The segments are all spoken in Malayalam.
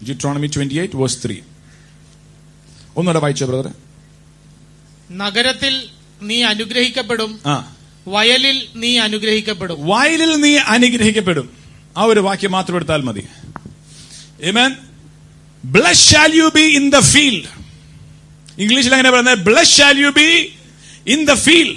ജിട്രോണമി ട്വന്റി എയ്റ്റ് വേഴ്സ് ത്രീ ഒന്നുകൂടെ വായിച്ചോ ബ്രദർ നഗരത്തിൽ നീ അനുഗ്രഹിക്കപ്പെടും ആ വയലിൽ നീ അനുഗ്രഹിക്കപ്പെടും വയലിൽ നീ അനുഗ്രഹിക്കപ്പെടും ആ ഒരു വാക്യം മാത്രം എടുത്താൽ മതി Amen. Blessed shall you be in the field. ഇംഗ്ലീഷിൽ അങ്ങനെ പറയുന്നത് bless shall you be in the field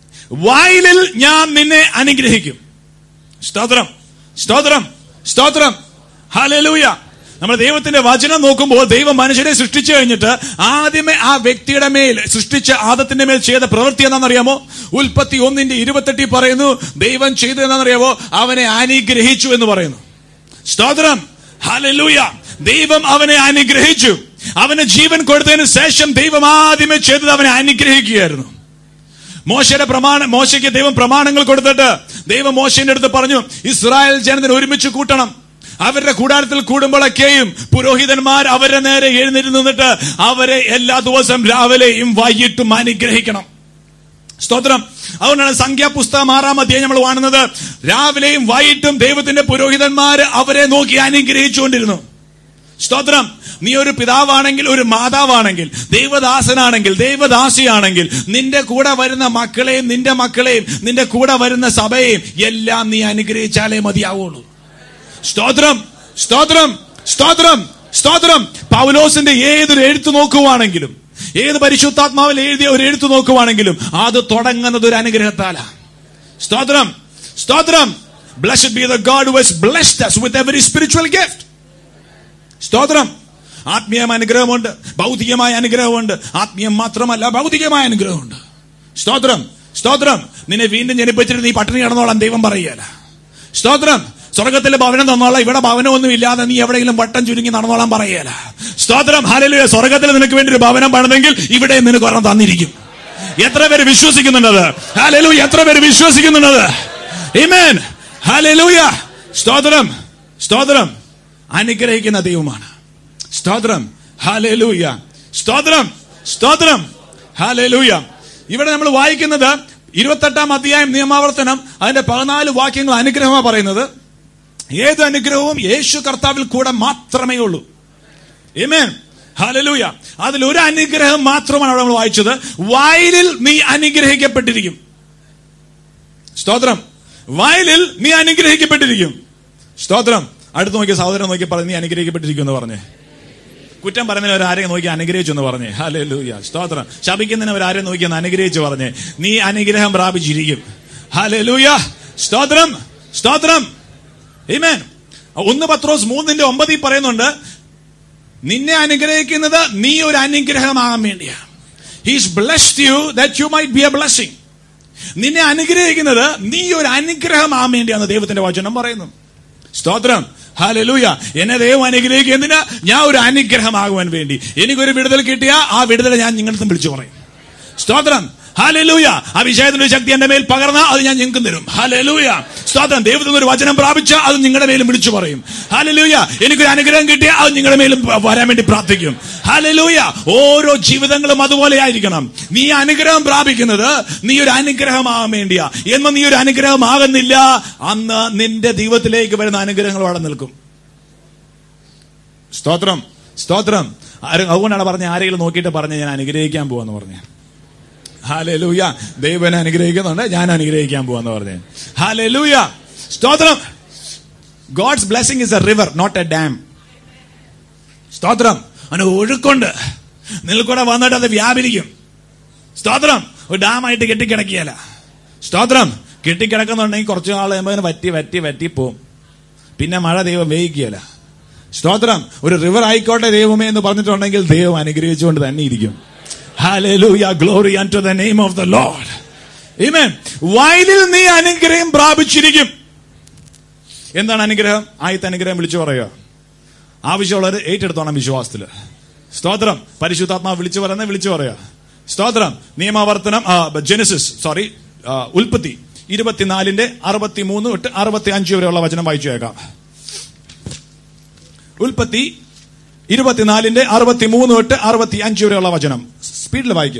വയലിൽ ഞാൻ നിന്നെ അനുഗ്രഹിക്കും സ്തോത്രം സ്തോത്രം സ്തോത്രം ഹല്ലേലൂയ നമ്മൾ ദൈവത്തിന്റെ വചനം നോക്കുമ്പോൾ ദൈവം മനുഷ്യരെ സൃഷ്ടിച്ചു കഴിഞ്ഞിട്ട് ആദ്യമേ ആ വ്യക്തിയുടെ മേൽ സൃഷ്ടിച്ച ആദത്തിന്റെ മേൽ ചെയ്ത പ്രവൃത്തി എന്താണെന്നറിയാമോ ഉൽപ്പത്തി ഒന്നിന്റെ ഇരുപത്തെട്ടിൽ പറയുന്നു ദൈവം ചെയ്തത് എന്താണെന്നറിയാമോ അവനെ അനുഗ്രഹിച്ചു എന്ന് പറയുന്നു സ്തോത്രം ഹല്ലേലൂയ ദൈവം അവനെ അനുഗ്രഹിച്ചു അവന് ജീവൻ കൊടുത്തതിന് ശേഷം ദൈവം ആദ്യമേ ചെയ്തത് അവനെ അനുഗ്രഹിക്കുകയായിരുന്നു മോശയുടെ പ്രമാണ മോശയ്ക്ക് ദൈവം പ്രമാണങ്ങൾ കൊടുത്തിട്ട് ദൈവം മോശന്റെ അടുത്ത് പറഞ്ഞു ഇസ്രായേൽ ജനത്തിന് ഒരുമിച്ച് കൂട്ടണം അവരുടെ കൂടാരത്തിൽ കൂടുമ്പോഴൊക്കെയും പുരോഹിതന്മാർ അവരുടെ നേരെ എഴുന്നേറ്റ് നിന്നിട്ട് അവരെ എല്ലാ ദിവസം രാവിലെയും വൈകിട്ടും അനുഗ്രഹിക്കണം സ്തോത്രം അതുകൊണ്ടാണ് സംഖ്യാപുസ്തകം ആറാം അധ്യായം നമ്മൾ കാണുന്നത് രാവിലെയും വൈകിട്ടും ദൈവത്തിന്റെ പുരോഹിതന്മാർ അവരെ നോക്കി അനുഗ്രഹിച്ചുകൊണ്ടിരുന്നു സ്തോത്രം നീ ഒരു പിതാവാണെങ്കിൽ ഒരു മാതാവാണെങ്കിൽ ദൈവദാസനാണെങ്കിൽ ദൈവദാസിയാണെങ്കിൽ നിന്റെ കൂടെ വരുന്ന മക്കളെയും നിന്റെ മക്കളെയും നിന്റെ കൂടെ വരുന്ന സഭയെയും എല്ലാം നീ അനുഗ്രഹിച്ചാലേ മതിയാവുള്ളൂ സ്തോത്രം സ്തോത്രം സ്തോത്രം സ്തോത്രം പൗലോസിന്റെ ഏതൊരു എഴുത്ത് നോക്കുവാണെങ്കിലും ഏത് പരിശുദ്ധാത്മാവിൽ എഴുതിയ ഒരു എഴുത്ത് നോക്കുവാണെങ്കിലും അത് തുടങ്ങുന്നത് ഒരു അനുഗ്രഹത്താലാ സ്തോത്രം സ്തോത്രം blessed be the God who has blessed us with every spiritual gift സ്തോത്രം ആത്മീയമായ അനുഗ്രഹമുണ്ട് ഭൗതികമായ അനുഗ്രഹമുണ്ട് ആത്മീയം മാത്രമല്ല ഭൗതികമായ അനുഗ്രഹമുണ്ട് സ്തോത്രം സ്തോത്രം നിന്നെ വീണ്ടും ജനിപ്പിച്ചിട്ട് നീ പട്ടിണി കിടന്നോളാം ദൈവം പറയുകയല്ല സ്തോത്രം സ്വർഗത്തിലെ ഭവനം തന്നോളാം ഇവിടെ ഭവനമൊന്നും ഇല്ലാതെ നീ എവിടെയെങ്കിലും വട്ടം ചുരുങ്ങി നടന്നോളാം പറയുകയല്ല സ്തോത്രം ഹാലലുയ സ്വർഗത്തിൽ നിനക്ക് വേണ്ടി ഒരു ഭവനം പണിതെങ്കിൽ ഇവിടെ നിനക്ക് ഒരെണ്ണം തന്നിരിക്കും എത്ര പേര് വിശ്വസിക്കുന്നുണ്ടത് ഹാലലൂയ എത്ര പേര് വിശ്വസിക്കുന്നുണ്ടത് Amen. ഹാലലൂയ സ്തോത്രം സ്തോത്രം അനുഗ്രഹിക്കുന്ന ദൈവമാണ് സ്തോത്രം ഹാലലൂയ സ്തോത്രം സ്തോത്രം ഹാലലൂയ ഇവിടെ നമ്മൾ വായിക്കുന്നത് ഇരുപത്തെട്ടാം അധ്യായം നിയമാവർത്തനം അതിന്റെ പതിനാല് വാക്യങ്ങൾ അനുഗ്രഹമാണ് പറയുന്നത് ഏത് അനുഗ്രഹവും യേശു കർത്താവിൽ കൂടെ മാത്രമേ ഉള്ളൂ Amen. ഹാലലൂയ അതിൽ ഒരു അനുഗ്രഹം മാത്രമാണ് അവിടെ നമ്മൾ വായിച്ചത് വയലിൽ നീ അനുഗ്രഹിക്കപ്പെട്ടിരിക്കും സ്തോത്രം വയലിൽ നീ അനുഗ്രഹിക്കപ്പെട്ടിരിക്കും സ്തോത്രം അടുത്ത് നോക്കിയ സഹോദരൻ നോക്കി പറഞ്ഞു നീ അനുഗ്രഹിക്കപ്പെട്ടിരിക്കും എന്ന് പറഞ്ഞേ കുറ്റം പറയുന്നതിന് ആരെയും നോക്കി അനുഗ്രഹിച്ചു എന്ന് പറഞ്ഞേ ഹാലേ ലൂയ സ്തോത്രം ശപിക്കുന്നതിന് ആരെയും നോക്കി ഒന്ന് അനുഗ്രഹിച്ചു പറഞ്ഞേ നീ അനുഗ്രഹം പ്രാപിച്ചിരിക്കും ഹാലേ ലൂയ സ്തോത്രം സ്തോത്രം Amen. ഒന്ന് പത്രോസ് മൂന്നിന്റെ ഒമ്പതിൽ പറയുന്നുണ്ട് നിന്നെ അനുഗ്രഹിക്കുന്നത് നീ ഒരു അനുഗ്രഹമാകാൻ വേണ്ടിയാണ് he's blessed you that you might be a blessing നിന്നെ അനുഗ്രഹിക്കുന്നത് നീ ഒരു അനുഗ്രഹമാകാൻ വേണ്ടിയാണ് ദൈവത്തിന്റെ വചനം പറയുന്നു സ്തോത്രം ഹാലലൂയ എന്നെ ദൈവം അനുഗ്രഹിക്കുക എന്തിനാ ഞാൻ ഒരു അനുഗ്രഹമാകുവാൻ വേണ്ടി എനിക്കൊരു വിടുതൽ കിട്ടിയ ആ വിടുതൽ ഞാൻ നിങ്ങളുടെ വിളിച്ചു പറയും സ്തോത്രം ഹാലലൂയ ആ വിഷയത്തിന്റെ ഒരു ശക്തി എന്റെ മേൽ പകർന്ന അത് ഞാൻ നിങ്ങൾക്കും തരും ഹാലലൂയ സ്തോത്രം ദൈവത്തിൽ നിന്ന് ഒരു വചനം പ്രാപിച്ച അത് നിങ്ങളുടെ മേലും വിളിച്ചു പറയും ഹാലലൂയ എനിക്കൊരു അനുഗ്രഹം കിട്ടിയ അത് നിങ്ങളുടെ മേലും വരാൻ വേണ്ടി പ്രാർത്ഥിക്കും ഹാലലൂയ ഓരോ ജീവിതങ്ങളും അതുപോലെ ആയിരിക്കണം നീ അനുഗ്രഹം പ്രാപിക്കുന്നത് നീ ഒരു അനുഗ്രഹമാകാൻ വേണ്ടിയാ എന്ന് നീ ഒരു അനുഗ്രഹമാകുന്നില്ല അന്ന് നിന്റെ ദൈവത്തിലേക്ക് വരുന്ന അനുഗ്രഹങ്ങൾ അവിടെ നിൽക്കും സ്തോത്രം സ്തോത്രം ആര്- അതുകൊണ്ടാണ് പറഞ്ഞ ആരെങ്കിലും നോക്കിയിട്ട് പറഞ്ഞ ഞാൻ അനുഗ്രഹിക്കാൻ പോവാന്ന് പറഞ്ഞു ഹാലലൂയ ദൈവനെ അനുഗ്രഹിക്കുന്നുണ്ട് ഞാൻ അനുഗ്രഹിക്കാൻ പോവാന്ന് പറഞ്ഞു ഹാലലൂയ സ്തോത്രം God's blessing is a river not a dam സ്തോത്രം അവന് ഒഴുക്കുണ്ട് നിൽക്കൂടെ വന്നിട്ട് അത് വ്യാപരിക്കും സ്തോത്രം ഒരു ഡാമായിട്ട് കെട്ടിക്കിടക്കിയല്ല സ്തോത്രം കെട്ടിക്കിടക്കുന്നുണ്ടെങ്കിൽ കുറച്ചു നാൾ കഴിയുമ്പോൾ വറ്റി വറ്റി വറ്റി പോവും പിന്നെ മഴ ദൈവം വേയിക്കുകയല്ല സ്തോത്രം ഒരു റിവർ ആയിക്കോട്ടെ ദൈവമേ എന്ന് പറഞ്ഞിട്ടുണ്ടെങ്കിൽ ദൈവം അനുഗ്രഹിച്ചുകൊണ്ട് തന്നെ ഇരിക്കും Hallelujah. Glory unto the name of the Lord. Amen. വയലിൽ നീ അനുഗ്രഹം പ്രാപിച്ചിരിക്കും എന്താണ് അനുഗ്രഹം ആയത്തെ അനുഗ്രഹം വിളിച്ചു പറയുക ആവശ്യമുള്ളവർ ഏറ്റെടുത്തോണം വിശ്വാസത്തില് സ്തോത്രം പരിശുദ്ധാത്മാവ് വിളിച്ചു പറയുന്നത് വിളിച്ചു പറയുക സ്തോത്രം നിയമാവർത്തനം ജെനസിസ് സോറി ഉൽപ്പത്തി ഇരുപത്തിനാലിന്റെ അറുപത്തി മൂന്ന് തൊട്ട് അറുപത്തി അഞ്ച് വരെയുള്ള വചനം വായിച്ചു കേൾക്കാം ഉൽപ്പത്തി ഇരുപത്തിനാലിന്റെ അറുപത്തി മൂന്ന് തൊട്ട് അറുപത്തി അഞ്ച് വരെയുള്ള വചനം സ്പീഡിൽ വായിക്കുക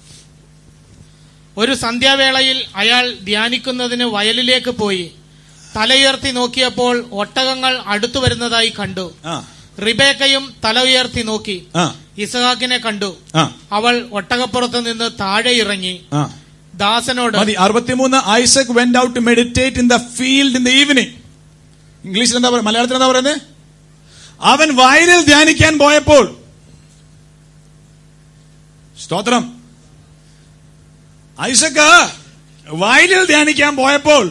ഒരു സന്ധ്യാവേളയിൽ അയാൾ ധ്യാനിക്കുന്നതിന് വയലിലേക്ക് പോയി തലയുയർത്തി നോക്കിയപ്പോൾ ഒട്ടകങ്ങൾ അടുത്തു വരുന്നതായി കണ്ടു ആ റിബേക്കയും തല ഉയർത്തി നോക്കി ആ ഇസഹാക്കിനെ കണ്ടു ആ അവൾ ഒട്ടകപ്പുറത്ത് നിന്ന് താഴെ ഇറങ്ങി ആ ദാസനോട് മതി അറുപത്തിമൂന്ന് Isaac went out to meditate in the field in the evening ഇംഗ്ലീഷിൽ എന്താ പറയുക മലയാളത്തിൽ എന്താ പറയുന്നത് അവൻ വയലിൽ ധ്യാനിക്കാൻ പോയപ്പോൾ സ്തോത്രം ഐസക്ക് വയലിൽ ധ്യാനിക്കാൻ പോയപ്പോൾ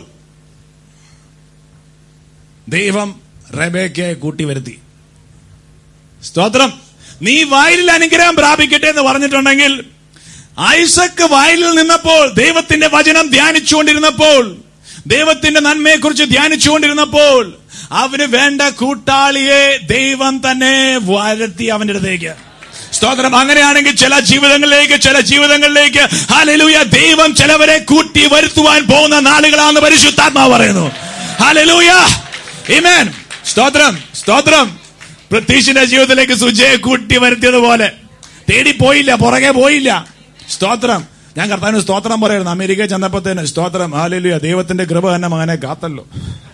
ദൈവം റബേക്കെ കൂട്ടി വരുത്തി സ്തോത്രം നീ വയലിൽ അനുഗ്രഹം പ്രാപിക്കട്ടെ എന്ന് പറഞ്ഞിട്ടുണ്ടെങ്കിൽ ഐസക്ക് വയലിൽ നിന്നപ്പോൾ ദൈവത്തിന്റെ വചനം ധ്യാനിച്ചുകൊണ്ടിരുന്നപ്പോൾ ദൈവത്തിന്റെ നന്മയെക്കുറിച്ച് ധ്യാനിച്ചുകൊണ്ടിരുന്നപ്പോൾ അവന് വേണ്ട കൂട്ടാളിയെ ദൈവം തന്നെ വരുത്തി അവന്റെ അടുത്തേക്ക് സ്തോത്രം അങ്ങനെയാണെങ്കിൽ ചില ജീവിതങ്ങളിലേക്ക് ചില ജീവിതങ്ങളിലേക്ക് ഹാലലൂയ ദൈവം ചിലവരെ കൂട്ടി വരുത്തുവാൻ പോകുന്ന നാളുകളാണെന്ന് പരിശുദ്ധാത്മാവ് പറയുന്നു ഹാലലൂയ Amen. സ്തോത്രം സ്തോത്രം പ്രതീക്ഷിന്റെ ജീവിതത്തിലേക്ക് സുജയെ കൂട്ടി വരുത്തിയതുപോലെ തേടി പോയില്ല പുറകെ പോയില്ല സ്തോത്രം ഞാൻ കർത്താവിന് സ്തോത്രം പറയായിരുന്നു അമേരിക്കയിൽ ചെന്നപ്പോഴത്തേന് സ്തോത്രം ഹാലലുയ ദൈവത്തിന്റെ കൃപ തന്നെ മകനെ കാത്തല്ലോ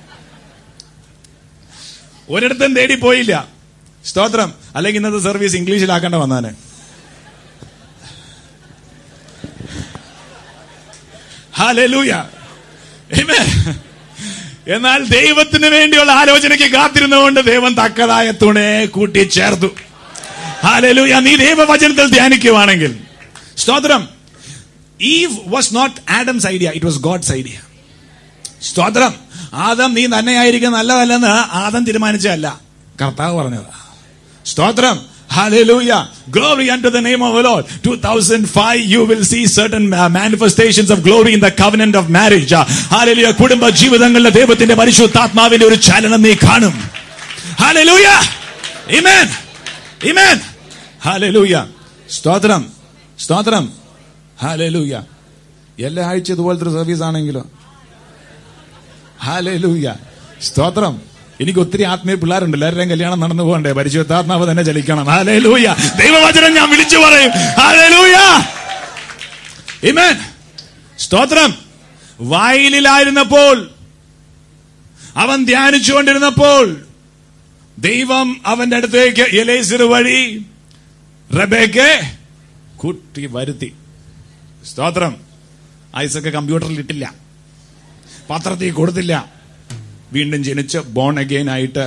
ഒരിടത്തും തേടി പോയില്ല സ്തോത്രം അല്ലെങ്കിൽ ഇന്നത്തെ സർവീസ് ഇംഗ്ലീഷിലാക്കേണ്ട വന്നാന് ഹാലലൂയ Amen. എന്നാൽ ദൈവത്തിന് വേണ്ടിയുള്ള ആലോചനയ്ക്ക് കാത്തിരുന്നുകൊണ്ട് ദൈവം തക്കതായ തുണയെ കൂട്ടി ചേർത്തു ഹാലലൂയ നീ ദൈവവചനത്തിൽ ധ്യാനിക്കുവാണെങ്കിൽ സ്തോത്രം ഈ was not Adam's idea it was God's idea സ്തോത്രം ആദം നീ തന്നെയായിരിക്കും നല്ലതല്ലെന്ന് ആദം തീരുമാനിച്ചതല്ല കർത്താവ് പറഞ്ഞതാ സ്തോത്രം Hallelujah. Glory unto the name of the Lord. 2005, you will see certain uh, manifestations of glory in the covenant of marriage. Uh, Hallelujah. കുടുംബ ജീവിതങ്ങളിലെ ദൈവത്തിന്റെ പരിശുദ്ധാത്മാവിന്റെ ഒരു ചലനം നീ കാണും Hallelujah. Amen. Amen. Hallelujah. സ്തോത്രം സ്തോത്രം Hallelujah. എല്ലാ ആഴ്ച ഇതുപോലത്തെ ഒരു സർവീസ് ആണെങ്കിലോ ഹാലൂയ സ്തോത്രം എനിക്ക് ഒത്തിരി ആത്മീയ പിള്ളേരുണ്ട് എല്ലാവരുടെയും കല്യാണം നടന്നു പോകണ്ടേ പരിശുദ്ധാത്മാവ് തന്നെ ചലിക്കണം ഹാലൂയ ദൈവവചനം ഞാൻ വിളിച്ചു പറയും ഹാലൂയ ഇമേൻ സ്തോത്രം വയലിലായിരുന്നപ്പോൾ അവൻ ധ്യാനിച്ചുകൊണ്ടിരുന്നപ്പോൾ ദൈവം അവന്റെ അടുത്തേക്ക് എലേസിർ വഴി റബേക്ക് കൂട്ടി വരുത്തി സ്തോത്രം ഐസക്ക് കമ്പ്യൂട്ടറിൽ ഇട്ടില്ല പത്രത്തിൽ കൊടുത്തില്ല വീണ്ടും ജനിച്ച് ബോൺ അഗെയിൻ ആയിട്ട്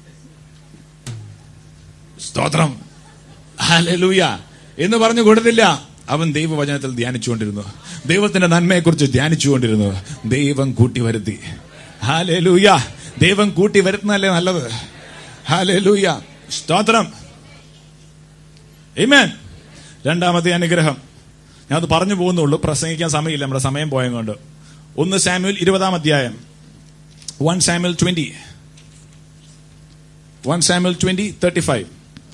സ്തോത്രം ഹല്ലേലൂയ എന്ന് പറഞ്ഞു കൊടുത്തില്ല അവൻ ദൈവവചനത്തിൽ ധ്യാനിച്ചുകൊണ്ടിരുന്നു ദൈവത്തിന്റെ നന്മയെക്കുറിച്ച് ധ്യാനിച്ചുകൊണ്ടിരുന്നു ദൈവം കൂട്ടി വരുത്തി ഹാലലൂയ ദൈവം കൂട്ടി വരുത്തുന്നതല്ലേ നല്ലത് ഹാലലൂയ സ്തോത്രം Amen. രണ്ടാമത്തെ അനുഗ്രഹം ഞാൻ അത് പറഞ്ഞു പോകുന്നുള്ളൂ പ്രസംഗിക്കാൻ സമയമില്ല നമ്മുടെ സമയം പോയത് കൊണ്ട് ഒന്ന് സാമ്യുൽ ഇരുപതാം അധ്യായം one Samuel twenty one Samuel twenty thirty five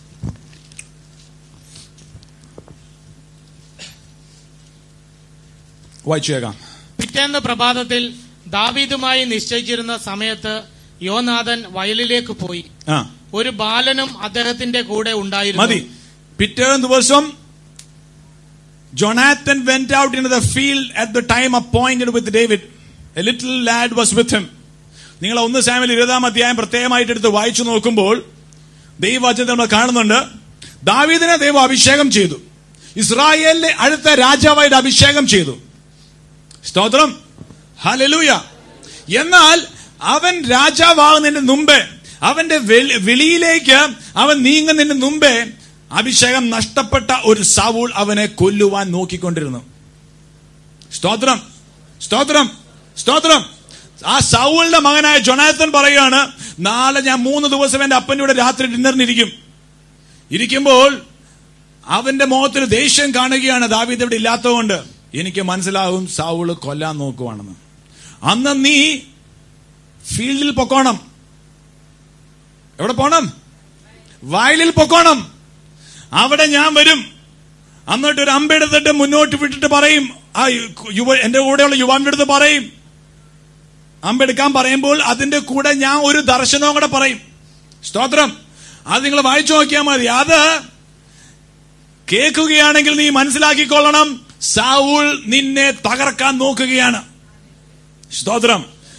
വായിച്ചേക്കാം പിറ്റേന്ന് പ്രഭാതത്തിൽ ദാവീദുമായി നിശ്ചയിച്ചിരുന്ന സമയത്ത് യോനാഥൻ വയലിലേക്ക് പോയി ആ ഒരു ബാലനും അദ്ദേഹത്തിന്റെ കൂടെ ഉണ്ടായിരുന്നു മതി പിറ്റേ ദിവസം Jonathan went out in the field at the time appointed with David a little lad was with him നിങ്ങൾ ഒന്ന് സാമിൽ ഇരുപതാം അധ്യായം പ്രത്യേകമായിട്ട് എടുത്ത് വായിച്ചു നോക്കുമ്പോൾ ദൈവവചനത്തിൽ നമ്മൾ കാണുന്നുണ്ട് ദാവീദിനെ ദൈവം അഭിഷേകം ചെയ്തു ഇസ്രായേലിലെ അടുത്ത രാജാവായിട്ട് അഭിഷേകം ചെയ്തു സ്തോത്രം ഹലലൂയ എന്നാൽ അവൻ രാജാവാകുന്നതിന് മുമ്പേ അവന്റെ വെളി- വെളിയിലേക്ക് അവൻ നീങ്ങുന്നതിന് മുമ്പേ അഭിഷേകം നഷ്ടപ്പെട്ട ഒരു സൗൾ അവനെ കൊല്ലുവാൻ നോക്കിക്കൊണ്ടിരുന്നു സ്തോത്രം സ്തോത്രം സ്തോത്രം ആ സൗളിന്റെ മകനായ ജൊനാഥൻ പറയുകയാണ് നാളെ ഞാൻ മൂന്ന് ദിവസം എന്റെ അപ്പൻ്റെ കൂടെ രാത്രി ഡിന്നറിനിരിക്കും ഇരിക്കുമ്പോൾ അവന്റെ മുഖത്തിൽ ദേഷ്യം കാണുകയാണ് ദാവീദ് ഇവിടെ ഇല്ലാത്തതുകൊണ്ട് എനിക്ക് മനസ്സിലാവും സൗള് കൊല്ലാൻ നോക്കുവാണെന്ന് അന്ന് നീ ഫീൽഡിൽ പൊക്കോണം എവിടെ പോണം വയലിൽ പൊക്കോണം അവിടെ ഞാൻ വരും എന്നിട്ട് ഒരു അമ്പെടുത്തിട്ട് മുന്നോട്ട് വിട്ടിട്ട് പറയും ആ യുവ എന്റെ കൂടെയുള്ള യുവാവിന്റെ അടുത്ത് പറയും അമ്പെടുക്കാൻ പറയുമ്പോൾ അതിന്റെ കൂടെ ഞാൻ ഒരു ദർശനവും കൂടെ പറയും സ്തോത്രം അത് നിങ്ങൾ വായിച്ചു നോക്കിയാൽ മതി അത് കേൾക്കുകയാണെങ്കിൽ നീ മനസ്സിലാക്കിക്കൊള്ളണം സാവൂൾ നിന്നെ തകർക്കാൻ നോക്കുകയാണ് സ്തോത്രം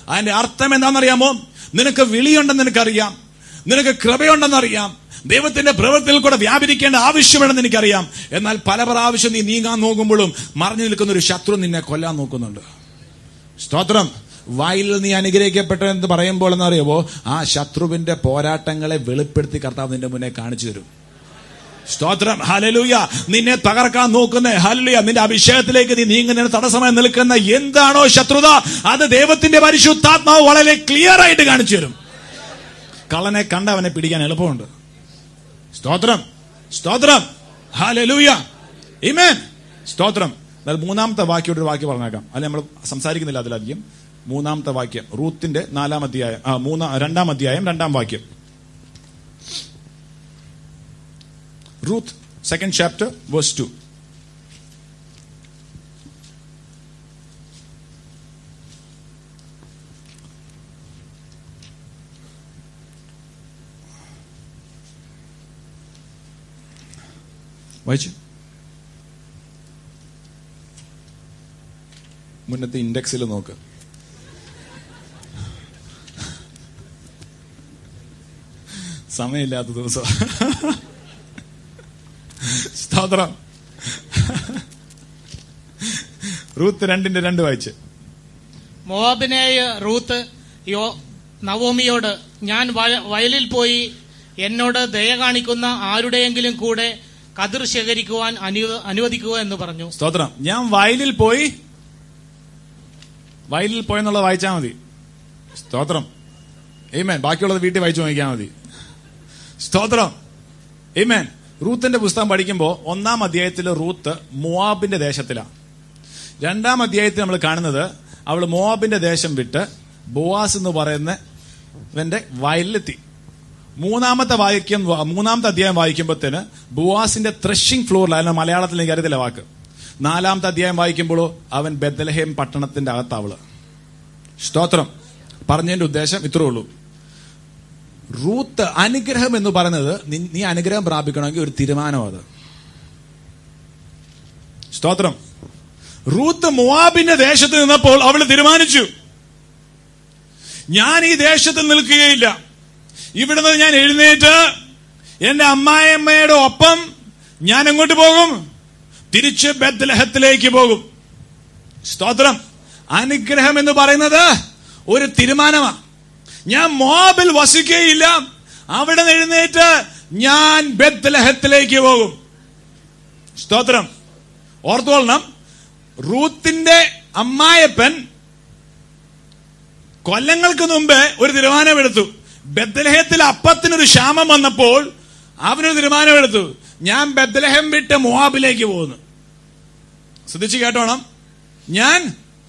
അതിന്റെ അർത്ഥം എന്താണെന്നറിയാമോ നിനക്ക് വിളിയുണ്ടെന്ന് നിനക്കറിയാം നിനക്ക് കൃപയുണ്ടെന്നറിയാം ദൈവത്തിന്റെ പ്രവൃത്തിയിൽ കൂടെ വ്യാപരിക്കേണ്ട ആവശ്യമുണ്ടെന്ന് എനിക്കറിയാം എന്നാൽ പല പ്രാവശ്യം നീ നീങ്ങാൻ നോക്കുമ്പോഴും മറിഞ്ഞു നിൽക്കുന്ന ഒരു ശത്രു നിന്നെ കൊല്ലാൻ നോക്കുന്നുണ്ട് സ്തോത്രം വായിൽ നീ അനുഗ്രഹിക്കപ്പെട്ടെന്ന് പറയുമ്പോൾ എന്നറിയാമോ ആ ശത്രുവിന്റെ പോരാട്ടങ്ങളെ വെളിപ്പെടുത്തി കർത്താവ് നിന്റെ മുന്നേ കാണിച്ചു തരും സ്തോത്രം ഹലലൂയ നിന്നെ തകർക്കാൻ നോക്കുന്ന ഹലലുയ നിന്റെ അഭിഷേകത്തിലേക്ക് നീ നീങ്ങുന്നതിന് തടസ്സമായി നിൽക്കുന്ന എന്താണോ ശത്രുത അത് ദൈവത്തിന്റെ പരിശുദ്ധാത്മാവ് വളരെ ക്ലിയർ ആയിട്ട് കാണിച്ചു തരും കള്ളനെ കണ്ട അവനെ പിടിക്കാൻ എളുപ്പമുണ്ട് സ്തോത്രം സ്തോത്രം ഹാലലൂയ ഇമേൻ സ്തോത്രം എന്നാൽ മൂന്നാമത്തെ വാക്യം ഒരു വാക്യം പറഞ്ഞേക്കാം അത് നമ്മൾ സംസാരിക്കുന്നില്ല അതിലധികം മൂന്നാമത്തെ വാക്യം റൂത്തിന്റെ നാലാം അധ്യായം ആ, മൂന്നാ രണ്ടാം അധ്യായം രണ്ടാം വാക്യം Ruth second chapter verse two വായിച്ചു മുന്നത്തെ ഇൻഡെക്സിൽ നോക്ക് സമയമില്ലാത്ത ദിവസം സ്തോത്രം റൂത്ത് രണ്ടിന്റെ രണ്ട് വായിച്ച് മോവാബിനായ റൂത്ത് യോ നവോമിയോട് ഞാൻ വയ- വയലിൽ പോയി എന്നോട് ദയ കാണിക്കുന്ന ആരുടെയെങ്കിലും കൂടെ കതിർ ശേഖരിക്കുവാൻ അനു- അനുവദിക്കുക എന്ന് പറഞ്ഞു സ്തോത്രം ഞാൻ വയലിൽ പോയി വയലിൽ പോയെന്നുള്ളത് വായിച്ചാൽ മതി സ്തോത്രം ഏമേൻ ബാക്കിയുള്ളത് വീട്ടിൽ വായിച്ചു നോക്കിയാൽ മതി സ്തോത്രം ഏമേൻ റൂത്തിന്റെ പുസ്തകം പഠിക്കുമ്പോൾ ഒന്നാം അധ്യായത്തിൽ റൂത്ത് മോവാബിന്റെ ദേശത്തിലാണ് രണ്ടാം അധ്യായത്തിൽ നമ്മൾ കാണുന്നത് അവൾ മോവാബിന്റെ ദേശം വിട്ട് ബോവാസ് എന്ന് പറയുന്നവന്റെ വയലിലെത്തി മൂന്നാമത്തെ വാക്യം മൂന്നാമത്തെ അധ്യായം വായിക്കുമ്പോഴത്തേന് ബുവാസിന്റെ ത്രഷിംഗ് ഫ്ലോറിൽ മലയാളത്തിൽ എനിക്ക് അറിയത്തില്ല വാക്ക് നാലാമത്തെ അധ്യായം വായിക്കുമ്പോഴോ അവൻ ബെത്തലഹേം പട്ടണത്തിന്റെ അകത്താവള് സ്തോത്രം പറഞ്ഞതിന്റെ ഉദ്ദേശം ഇത്രേ ഉള്ളൂ റൂത്ത് അനുഗ്രഹം എന്ന് പറയുന്നത് നി- നീ അനുഗ്രഹം പ്രാപിക്കണമെങ്കിൽ ഒരു തീരുമാനം അത് സ്തോത്രം റൂത്ത് മോവാബിന്റെ ദേശത്ത് നിന്നപ്പോൾ അവൾ തീരുമാനിച്ചു ഞാൻ ഈ ദേശത്ത് നിൽക്കുകയില്ല ഇവിടുന്ന് ഞാൻ എഴുന്നേറ്റ് എന്റെ അമ്മായിയമ്മയുടെ ഒപ്പം ഞാൻ എങ്ങോട്ട് പോകും തിരിച്ച് ബദ്ലഹത്തിലേക്ക് പോകും സ്തോത്രം അനുഗ്രഹം എന്ന് പറയുന്നത് ഒരു തീരുമാനമാണ് ഞാൻ മോബിൽ വസിക്കുകയില്ല അവിടെ നിന്ന് എഴുന്നേറ്റ് ഞാൻ ബദ്ലഹത്തിലേക്ക് പോകും സ്തോത്രം ഓർത്തോളണം റൂത്തിന്റെ അമ്മായപ്പൻ കൊല്ലങ്ങൾക്ക് മുമ്പ് ഒരു തീരുമാനമെടുത്തു ബദ്ലഹത്തിൽ അപ്പത്തിനൊരു ക്ഷാമം വന്നപ്പോൾ അവനൊരു തീരുമാനമെടുത്തു ഞാൻ ബദ്ലഹം വിട്ട് മോവാബിലേക്ക് പോകുന്നു ശ്രദ്ധിച്ചു കേട്ടോണം ഞാൻ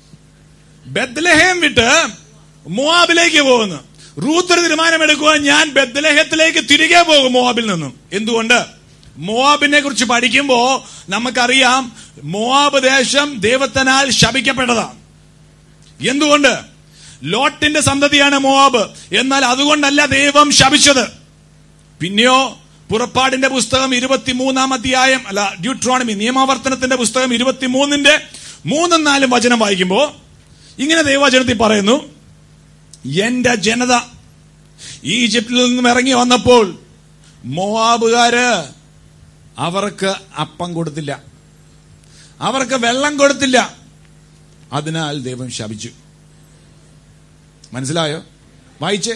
ബദ്ലഹേം വിട്ട് മോവാബിലേക്ക് പോകുന്നു റൂത്ത് ഒരു തീരുമാനമെടുക്കുക ഞാൻ ബദ്ലഹത്തിലേക്ക് തിരികെ പോകും മോവാബിൽ നിന്നും എന്തുകൊണ്ട് മോവാബിനെ കുറിച്ച് പഠിക്കുമ്പോ നമുക്കറിയാം മോവാബ് ദേശം ദൈവത്തിനാൽ ശപിക്കപ്പെട്ടതാണ് എന്തുകൊണ്ട് ലോട്ടിന്റെ സന്തതിയാണ് മോവാബ് എന്നാൽ അതുകൊണ്ടല്ല ദൈവം ശപിച്ചത് പിന്നെയോ പുറപ്പാടിന്റെ പുസ്തകം ഇരുപത്തിമൂന്നാം അധ്യായം അല്ല ഡ്യൂട്രോണമി നിയമാവർത്തനത്തിന്റെ പുസ്തകം ഇരുപത്തിമൂന്നിന്റെ മൂന്നും നാലും വചനം വായിക്കുമ്പോ ഇങ്ങനെ ദൈവവചനത്തിൽ പറയുന്നു എന്റെ ജനത ഈജിപ്തിൽ നിന്നും ഇറങ്ങി വന്നപ്പോൾ മോവാബുകാര് അവർക്ക് അപ്പം കൊടുത്തില്ല അവർക്ക് വെള്ളം കൊടുത്തില്ല അതിനാൽ ദൈവം ശപിച്ചു മനസ്സിലായോ വായിച്ചേ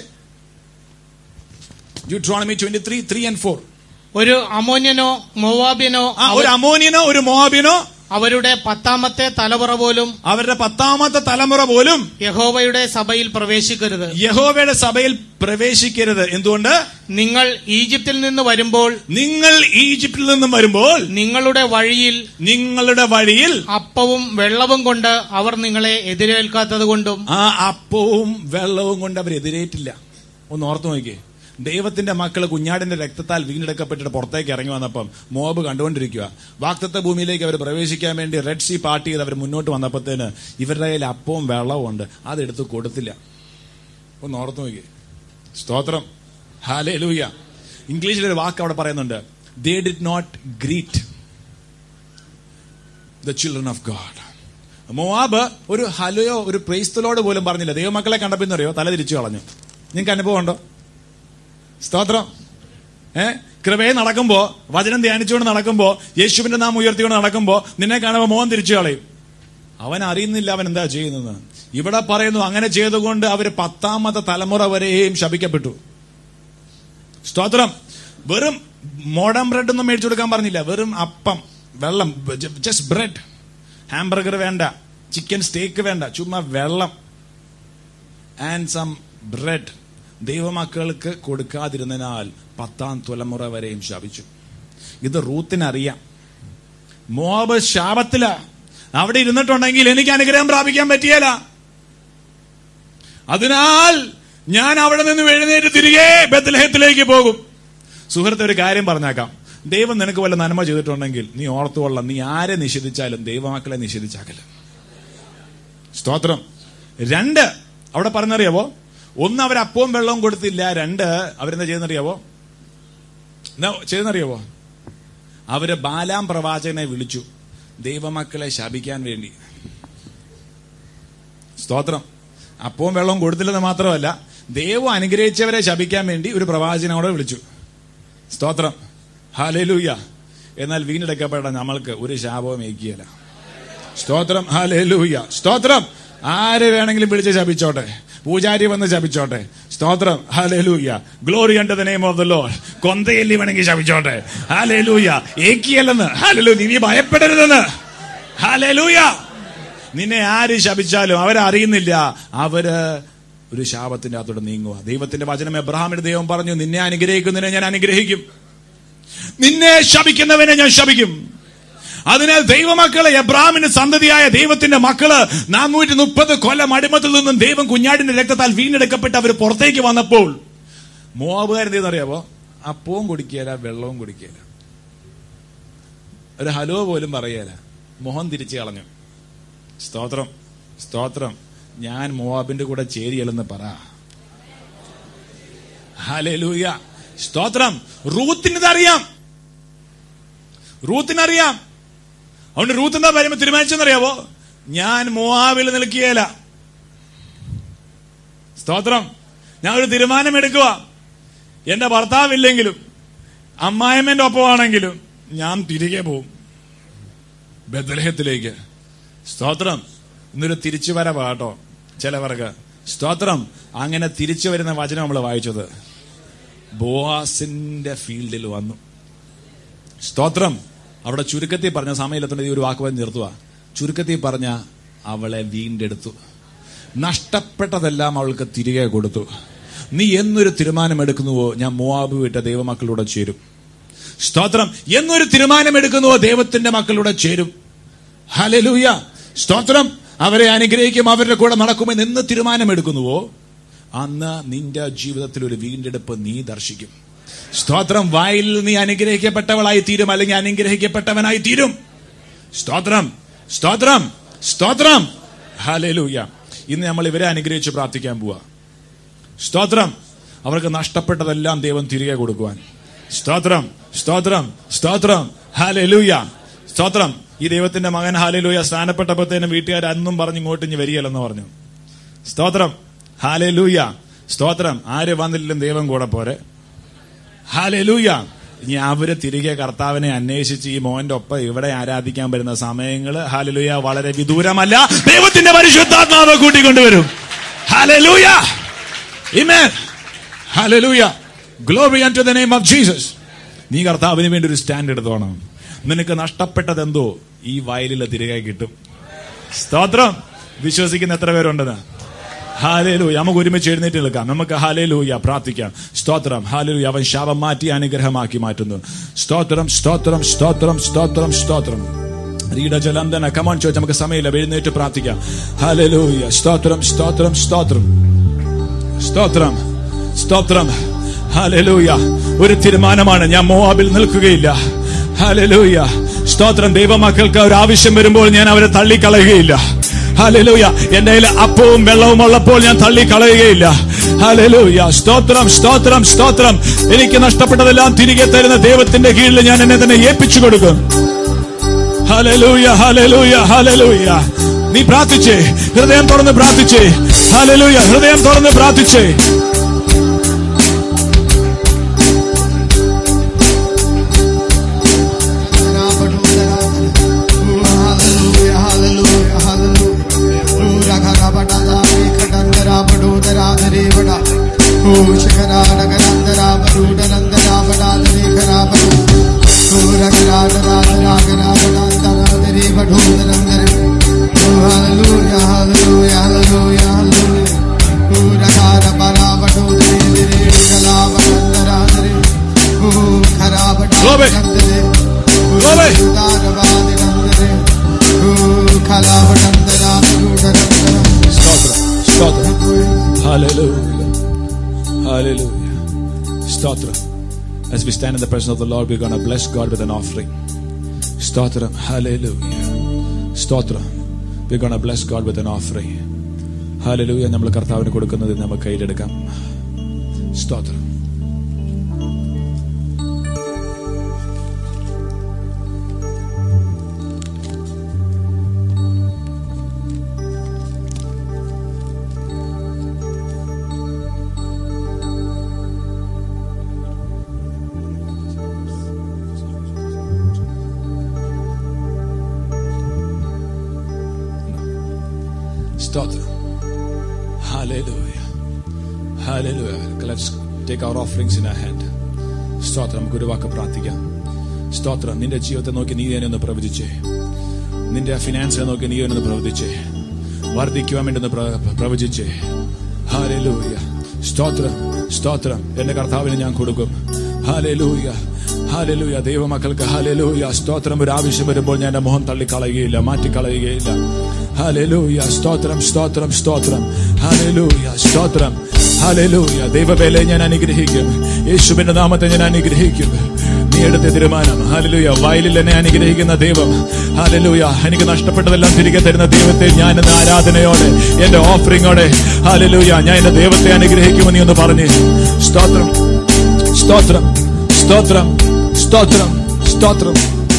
Deuteronomy twenty three three and four ഒരു അമോന്യനോ മൊവാബിയനോ ആ ഒരു അമോനിയനോ ഒരു മോബിനോ അവരുടെ പത്താമത്തെ തലമുറ പോലും അവരുടെ പത്താമത്തെ തലമുറ പോലും യഹോവയുടെ സഭയിൽ പ്രവേശിക്കരുത് യഹോവയുടെ സഭയിൽ പ്രവേശിക്കരുത് എന്തുകൊണ്ട് നിങ്ങൾ ഈജിപ്തിൽ നിന്ന് വരുമ്പോൾ നിങ്ങൾ ഈജിപ്തിൽ നിന്നും വരുമ്പോൾ നിങ്ങളുടെ വഴിയിൽ നിങ്ങളുടെ വഴിയിൽ അപ്പവും വെള്ളവും കൊണ്ട് അവർ നിങ്ങളെ എതിരേൽക്കാത്തത് കൊണ്ടും ആ അപ്പവും വെള്ളവും കൊണ്ട് അവർ എതിരേറ്റില്ല ഒന്ന് ഓർത്തു നോക്കിയേ ദൈവത്തിന്റെ മക്കള് കുഞ്ഞാടിന്റെ രക്തത്താൽ വീണ്ടെടുക്കപ്പെട്ടിട്ട് പുറത്തേക്ക് ഇറങ്ങി വന്നപ്പം മോബ് കണ്ടുകൊണ്ടിരിക്കുക വാക്തത്വ ഭൂമിയിലേക്ക് അവർ പ്രവേശിക്കാൻ വേണ്ടി റെഡ് സീ പാർട്ടി ചെയ്ത് അവർ മുന്നോട്ട് വന്നപ്പോഴത്തേന് ഇവരുടെ കയ്യിൽ അപ്പവും വെള്ളവും ഉണ്ട് അതെടുത്ത് കൊടുത്തില്ല ഒന്ന് ഓർത്തു നോക്കിയേ സ്തോത്രം ഹാലേ ലൂയ ഇംഗ്ലീഷിലൊരു വാക്ക് അവിടെ പറയുന്നുണ്ട് they did not greet the children of God Moab ഒരു ഹലയോ ഒരു പ്രൈസ്തലോട് പോലും പറഞ്ഞില്ല ദൈവമക്കളെ കണ്ടപ്പോ അറിയോ തല തിരിച്ചു കളഞ്ഞു നിങ്ങൾക്ക് അനുഭവം ഉണ്ടോ സ്തോത്രം ഏ കൃപയെ നടക്കുമ്പോ വചനം ധ്യാനിച്ചുകൊണ്ട് നടക്കുമ്പോ യേശുവിന്റെ നാം ഉയർത്തിക്കൊണ്ട് നടക്കുമ്പോ നിന്നെ കാണുമ്പോ മോഹൻ തിരിച്ചു കളയും അവൻ അറിയുന്നില്ല അവൻ എന്താ ചെയ്യുന്നത് ഇവിടെ പറയുന്നു അങ്ങനെ ചെയ്തുകൊണ്ട് അവര് പത്താമത്തെ തലമുറ വരെയും ശപിക്കപ്പെട്ടു സ്തോത്രം വെറും മോഡം ബ്രെഡ് ഒന്നും മേടിച്ചു കൊടുക്കാൻ പറഞ്ഞില്ല വെറും അപ്പം വെള്ളം ജസ്റ്റ് ബ്രെഡ് ഹാംബർഗർ വേണ്ട ചിക്കൻ സ്റ്റേക്ക് വേണ്ട ചുമ്മാ വെള്ളം ആൻഡ് സം ബ്രെഡ് ദൈവമക്കൾക്ക് കൊടുക്കാതിരുന്നതിനാൽ പത്താം തലമുറ വരെയും ശപിച്ചു ഇത് റൂത്തിനറിയാം മോബ് ശാപത്തില അവിടെ ഇരുന്നിട്ടുണ്ടെങ്കിൽ എനിക്ക് അനുഗ്രഹം പ്രാപിക്കാൻ പറ്റിയല്ല അതിനാൽ ഞാൻ അവിടെ നിന്ന് എഴുന്നേറ്റ് തിരികെ ബദ്ലഹത്തിലേക്ക് പോകും സുഹൃത്ത് ഒരു കാര്യം പറഞ്ഞേക്കാം ദൈവം നിനക്ക് വല്ല നന്മ ചെയ്തിട്ടുണ്ടെങ്കിൽ നീ ഓർത്തുകൊള്ളാം നീ ആരെ നിഷേധിച്ചാലും ദൈവമക്കളെ നിഷേധിച്ചാക്കല സ്തോത്രം രണ്ട് അവിടെ പറഞ്ഞറിയാവോ ഒന്ന് അവർ അപ്പവും വെള്ളവും കൊടുത്തില്ല രണ്ട് അവരെന്താ ചെയ്യുന്നറിയാവോ എന്താ ചെയ്യുന്നറിയാവോ അവര് ബാലാം പ്രവാചകനെ വിളിച്ചു ദൈവമക്കളെ ശപിക്കാൻ വേണ്ടി സ്തോത്രം അപ്പവും വെള്ളവും കൊടുത്തില്ലെന്ന് മാത്രമല്ല ദൈവം അനുഗ്രഹിച്ചവരെ ശപിക്കാൻ വേണ്ടി ഒരു പ്രവാചകനോടെ വിളിച്ചു സ്തോത്രം ഹാലേലൂയ എന്നാൽ വീണ്ടെടുക്കപ്പെട്ട നമ്മൾക്ക് ഒരു ശാപവും ഏക്കിയല്ല സ്തോത്രം ഹാലേലൂയ സ്തോത്രം ആര് വേണമെങ്കിലും വിളിച്ച് ശപിച്ചോട്ടെ പൂജാരി വന്ന് ശപിച്ചോട്ടെ സ്തോത്രം hallelujah glory under the name of the Lord കൊന്തയല്ലി വേണമെങ്കിൽ ശപിച്ചോട്ടെ ഹാലേലൂയ ഏക്കിയല്ലെന്ന് ഹാലേലൂ നീ ഭയപ്പെടരുതെന്ന് ഹാലേലൂയ നിന്നെ ആര് ശപിച്ചാലും അവരറിയുന്നില്ല അവര് ഒരു ശാപത്തിന്റെ അകത്തോടെ നീങ്ങുക ദൈവത്തിന്റെ വചനം എബ്രഹാമിന്റെ ദൈവം പറഞ്ഞു നിന്നെ അനുഗ്രഹിക്കുന്നതിനെ ഞാൻ അനുഗ്രഹിക്കും നിന്നെ ശപിക്കുന്നവനെ ഞാൻ ശപിക്കും അതിനാൽ ദൈവമക്കളെ എബ്രാമിന് സന്തതിയായ ദൈവത്തിന്റെ മക്കള് നാനൂറ്റി മുപ്പത് കൊല്ലം അടിമത്തിൽ നിന്നും ദൈവം കുഞ്ഞാടിന്റെ രക്തത്താൽ വീണ്ടെടുക്കപ്പെട്ട് അവർ പുറത്തേക്ക് വന്നപ്പോൾ മോവാബുകാരൻ എന്തെന്നറിയാവോ അപ്പവും കുടിക്കുകയില്ല വെള്ളവും കുടിക്കുകയില്ല ഒരു ഹലോ പോലും പറയല മോഹൻ തിരിച്ചു കളഞ്ഞു സ്തോത്രം സ്തോത്രം ഞാൻ മോവാബിന്റെ കൂടെ ചേരിയല്ലെന്ന് പറ ഹലൂയ സ്തോത്രം റൂത്തിനിതറിയാം റൂത്തിനറിയാം അതുകൊണ്ട് റൂത്ത് എന്താ പറയുമ്പോ തീരുമാനിച്ചെന്നറിയാവോ ഞാൻ മോവാബിൽ നിൽക്കുകയല്ല സ്തോത്രം ഞാൻ ഒരു തീരുമാനമെടുക്കുക എന്റെ ഭർത്താവില്ലെങ്കിലും അമ്മായിമ്മന്റെ ഒപ്പമാണെങ്കിലും ഞാൻ തിരികെ പോവും ബദലഹത്തിലേക്ക് സ്തോത്രം ഇന്നൊരു തിരിച്ചു വരവാട്ടോ ചിലവർക്ക് സ്തോത്രം അങ്ങനെ തിരിച്ചു വരുന്ന വചനം നമ്മൾ വായിച്ചത് ബോവാസിന്റെ ഫീൽഡിൽ വന്നു സ്തോത്രം അവിടെ ചുരുക്കത്തിൽ പറഞ്ഞ സമയത്തിലെത്തേണ്ട ഈ ഒരു വാക്ക് പറഞ്ഞ് നിർത്തുക ചുരുക്കത്തിൽ പറഞ്ഞ അവളെ വീണ്ടെടുത്തു നഷ്ടപ്പെട്ടതെല്ലാം അവൾക്ക് തിരികെ കൊടുത്തു നീ എന്നൊരു തീരുമാനമെടുക്കുന്നുവോ ഞാൻ മോവാബ് വിട്ട ദൈവമക്കളൂടെ ചേരും സ്തോത്രം എന്നൊരു തീരുമാനമെടുക്കുന്നുവോ ദൈവത്തിന്റെ മക്കളുടെ ചേരും ഹലലൂയ സ്തോത്രം അവരെ അനുഗ്രഹിക്കും അവരുടെ കൂടെ നടക്കുമെന്ന് എന്ന് തീരുമാനമെടുക്കുന്നുവോ അന്ന് നിന്റെ ജീവിതത്തിൽ ഒരു വീണ്ടെടുപ്പ് നീ ദർശിക്കും സ്തോത്രം വായിൽ നീ അനുഗ്രഹിക്കപ്പെട്ടവളായി തീരും അല്ലെങ്കിൽ അനുഗ്രഹിക്കപ്പെട്ടവനായി തീരും സ്തോത്രം സ്തോത്രം സ്തോത്രം ഹലലൂയ ഇന്ന് നമ്മൾ ഇവരെ അനുഗ്രഹിച്ച് പ്രാർത്ഥിക്കാൻ പോവാ സ്തോത്രം അവർക്ക് നഷ്ടപ്പെട്ടതെല്ലാം ദൈവം തിരികെ കൊടുക്കുവാൻ സ്തോത്രം സ്തോത്രം സ്തോത്രം ഹാലലൂയ സ്തോത്രം ഈ ദൈവത്തിന്റെ മകൻ ഹാലലൂയ സ്ഥാനപ്പെട്ടപ്പോഴത്തേനും വീട്ടുകാർ അന്നും പറഞ്ഞ് ഇങ്ങോട്ട് ഇനി വരികയല്ലെന്ന് പറഞ്ഞു സ്തോത്രം ഹാലലൂയ സ്തോത്രം ആര് വന്നില്ലെങ്കിലും ദൈവം കൂടെ പോരെ ഹാലലൂയ ഇനി അവര് തിരികെ കർത്താവിനെ അന്വേഷിച്ച് ഈ മോന്റെ ഒപ്പം ഇവിടെ ആരാധിക്കാൻ വരുന്ന സമയങ്ങള് ഹാലലൂയ വളരെ വിദൂരമല്ല ദൈവത്തിന്റെ പരിശുദ്ധാത്മാവ് കൂട്ടിക്കൊണ്ടുവരും hallelujah Amen. Hallelujah. Glory unto the name of Jesus. നീ കർത്താവിന് വേണ്ടി ഒരു സ്റ്റാൻഡ് എടുത്തോണം നിനക്ക് നഷ്ടപ്പെട്ടതെന്തോ ഈ വയലിൽ തിരികെ കിട്ടും സ്തോത്രം വിശ്വസിക്കുന്ന എത്ര പേരുണ്ടെന്ന് ഹാലേലൂയ നമുക്ക് ഒരുമിച്ച് എഴുന്നേറ്റ് നിൽക്കാം നമുക്ക് ഹാലേലൂയ പ്രാർത്ഥിക്കാം സ്തോത്രം ഹാലേലൂയ അവൻ ശാപം മാറ്റി അനുഗ്രഹമാക്കി മാറ്റുന്നു സ്തോത്രം സ്തോത്രം സ്തോത്രം സ്തോത്രം സ്തോത്രം റീഡജലന്തന കമോൺ ചോദിച്ചു നമുക്ക് സമയമില്ല എഴുന്നേറ്റ് പ്രാർത്ഥിക്കാം ഹാലേലൂയ സ്തോത്രം സ്തോത്രം സ്തോത്രം സ്തോത്രം സ്തോത്രം ഹലലൂയ ഒരു തീരുമാനമാണ് ഞാൻ മോവാബിൽ നിൽക്കുകയില്ല ഹലലൂയ സ്തോത്രം ദൈവമക്കൾക്ക് ഒരു ആവശ്യം വരുമ്പോൾ ഞാൻ അവരെ തള്ളിക്കളയുകയില്ല ഹലലൂയ എന്റെ കയ്യിൽ അപ്പവും വെള്ളവും ഉള്ളപ്പോൾ ഞാൻ തള്ളിക്കളയുകയില്ല ഹലലൂയ സ്തോത്രം സ്തോത്രം സ്തോത്രം എനിക്ക് നഷ്ടപ്പെട്ടതെല്ലാം തിരികെ തരുന്ന ദൈവത്തിന്റെ കീഴിൽ ഞാൻ എന്നെ തന്നെ ഏൽപ്പിച്ചു കൊടുക്കും ഹലലൂയ ഹലലൂയ ഹലലൂയ നീ പ്രാർത്ഥിച്ചേ ഹൃദയം തുറന്ന് പ്രാർത്ഥിച്ചേ ഹല്ലേലൂയ ഹൃദയം തുറന്ന് പ്രാർത്ഥിച്ചേ Glory. Glory. സ്തോത്രം സ്തോത്രം ഹല്ലേലൂയ ഹല്ലേലൂയ സ്തോത്രം As we stand in the presence of the Lord, we're going to bless God with an offering. Stotram, hallelujah. Stotram, we're going to bless God with an offering. Hallelujah. നമ്മൾ കർത്താവിന് കൊടുക്കുന്നത് നമുക്ക് കയ്യിലെടുക്കാം സ്തോത്രം സ്തോത്രം Hallelujah. Hallelujah. Let's take our offerings in our hand. സ്തോത്രം നമുക്ക് ഒരു വാക്ക് പ്രാർത്ഥിക്കാം സ്തോത്രം നിന്റെ ജീവിതത്തെ നോക്കി നീ തന്നെ ഒന്ന് പ്രവചിച്ചേ നിന്റെ ഫിനാൻസിനെ നോക്കി നീ തന്നെ ഒന്ന് പ്രവചിച്ചേ വർദ്ധിക്കുവാൻ വേണ്ടി ഒന്ന് പ്ര- പ്രവചിച്ചേ ഹാലലൂയ സ്തോത്രം സ്തോത്രം എന്റെ കർത്താവിന് ഞാൻ കൊടുക്കും ഹാലലൂയ ഹാലലൂയ ദൈവമക്കൾക്ക് ഹാലലൂയ സ്തോത്രം ഒരു ആവശ്യം വരുമ്പോൾ ഞാൻ എന്റെ മുഖം തള്ളിക്കളയുകയില്ല മാറ്റിക്കളയുകയില്ല ഹാലലൂയ സ്തോത്രം സ്തോത്രം സ്തോത്രം ഹാലലൂയ സ്തോത്രം ഹാലലൂയ ദൈവവേല ഞാൻ അനുഗ്രഹിക്കും യേശുവിന്റെ നാമത്തെ ഞാൻ അനുഗ്രഹിക്കും നീ എടുത്ത തീരുമാനം ഹാലലൂയ വയലിൽ എന്നെ അനുഗ്രഹിക്കുന്ന ദൈവം ഹാലലൂയ എനിക്ക് നഷ്ടപ്പെട്ടതെല്ലാം തിരികെ തരുന്ന ദൈവത്തെ ഞാൻ ഇന്ന് ആരാധനയോടെ എന്റെ ഓഫറിങ്ങോടെ ഹാലലൂയ ഞാൻ എന്റെ ദൈവത്തെ അനുഗ്രഹിക്കുമെന്ന് നീ ഒന്ന് പറഞ്ഞ് സ്തോത്രം സ്തോത്രം സ്തോത്രം സ്തോത്രം സ്തോത്രം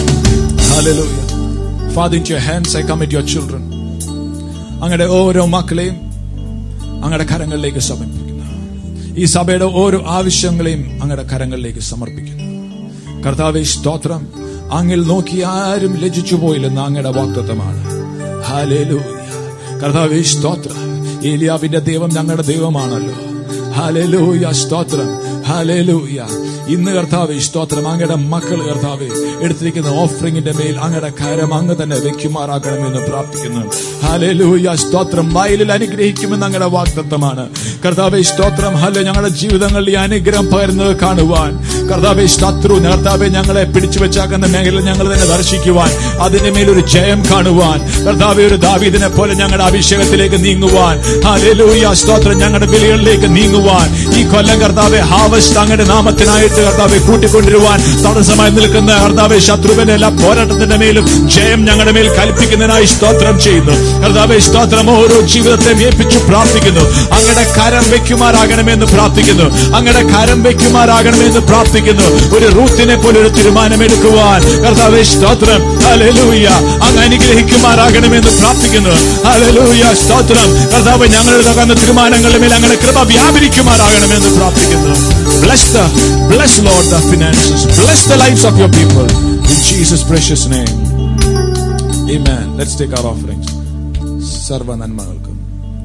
hallelujah Father, into your hands I commit your children. അങ്ങയുടെ ഓരോ മക്കളെയും അങ്ങയുടെ കരങ്ങളിലേക്ക് സമർപ്പിക്കുന്നു ഈ സഭയുടെ ഓരോ ആവശ്യങ്ങളെയും അങ്ങയുടെ കരങ്ങളിലേക്ക് സമർപ്പിക്കുന്നു കർത്താവെ സ്തോത്രം അങ്ങിൽ നോക്കി ആരും ലജിച്ചു പോയില്ലെന്ന് അങ്ങയുടെ വാക്തത്വമാണ് ഹാലേലൂയ കർത്താവെ സ്തോത്രം ഏലിയാവിന്റെ ദൈവം ഞങ്ങളുടെ ദൈവമാണല്ലോ ഹാലേലൂയ സ്തോത്രം ഹാലേലൂയ ഇന്ന് കർത്താവെ സ്തോത്രം അങ്ങയുടെ മക്കൾ കർത്താവെ എടുത്തിരിക്കുന്ന ഓഫറിംഗിന്റെ മേൽ അങ്ങയുടെ കരം അങ്ങ് തന്നെ വെക്കുമാറാക്കണമെന്ന് പ്രാർത്ഥിക്കുന്നു ഹാലേലൂയ സ്തോത്രം വയലിൽ അനുഗ്രഹിക്കുമെന്ന് അങ്ങയുടെ വാഗ്ദത്തമാണ് കർത്താവെ സ്തോത്രം ഹല ഞങ്ങളുടെ ജീവിതങ്ങളിൽ ഈ അനുഗ്രഹം പകരുന്നത് കാണുവാൻ കർത്താവെ ശത്രു കർത്താവെ ഞങ്ങളെ പിടിച്ചു വെച്ചാക്കുന്ന മേഖല ഞങ്ങൾ തന്നെ ദർശിക്കുവാൻ അതിന്റെ മേലൊരു ജയം കാണുവാൻ കർത്താവെ ഒരു ദാവീദിനെ പോലെ ഞങ്ങളുടെ അഭിഷേകത്തിലേക്ക് നീങ്ങുവാൻ ഹാലേലൂയ സ്തോത്രം ഞങ്ങളുടെ വിലകളിലേക്ക് നീങ്ങുവാൻ ഈ കൊല്ലം കർത്താവെ ഹാവസ്റ്റ് അങ്ങയുടെ നാമത്തിനായിട്ട് കർത്താവെ കൂട്ടിക്കൊണ്ടിരുവാൻ തടസ്സമായി നിൽക്കുന്ന കർത്താവെ ശത്രുവിന്റെ എല്ലാ പോരാട്ടത്തിന്റെ മേലും ജയം ഞങ്ങളുടെ മേൽ കൽപ്പിക്കുന്നതിനായി സ്തോത്രം ചെയ്യുന്നു കർത്താവെ സ്തോത്രം ഓരോ ജീവിതത്തെയും ഏൽപ്പിച്ചു പ്രാർത്ഥിക്കുന്നു അങ്ങയുടെ കരം വെക്കുമാറാകണമെന്ന് പ്രാർത്ഥിക്കുന്നു അങ്ങയുടെ കരം വെക്കുമാറാകണമെന്ന് പ്രാർത്ഥിക്കുന്നു ഒരു റൂത്തിനെ പോലെ ഒരു തീരുമാനമെടുക്കുവാൻ കർത്താവെ സ്തോത്രം ഹല്ലേലൂയ അങ്ങ് അനുഗ്രഹിക്കുമാറാകണമെന്ന് പ്രാർത്ഥിക്കുന്നു ഹല്ലേലൂയ സ്തോത്രം കർത്താവ് ഞങ്ങളുടെ തകർന്ന തീരുമാനങ്ങളുടെ മേൽ അങ്ങനെ കൃപ വ്യാപരിക്കുമാറാകണമെന്ന് പ്രാർത്ഥിക്കുന്നു Bless the, bless Lord the finances. Bless the lives of your people. In Jesus' precious name. Amen. Let's take our offerings. സർവ നന്മകൾക്കും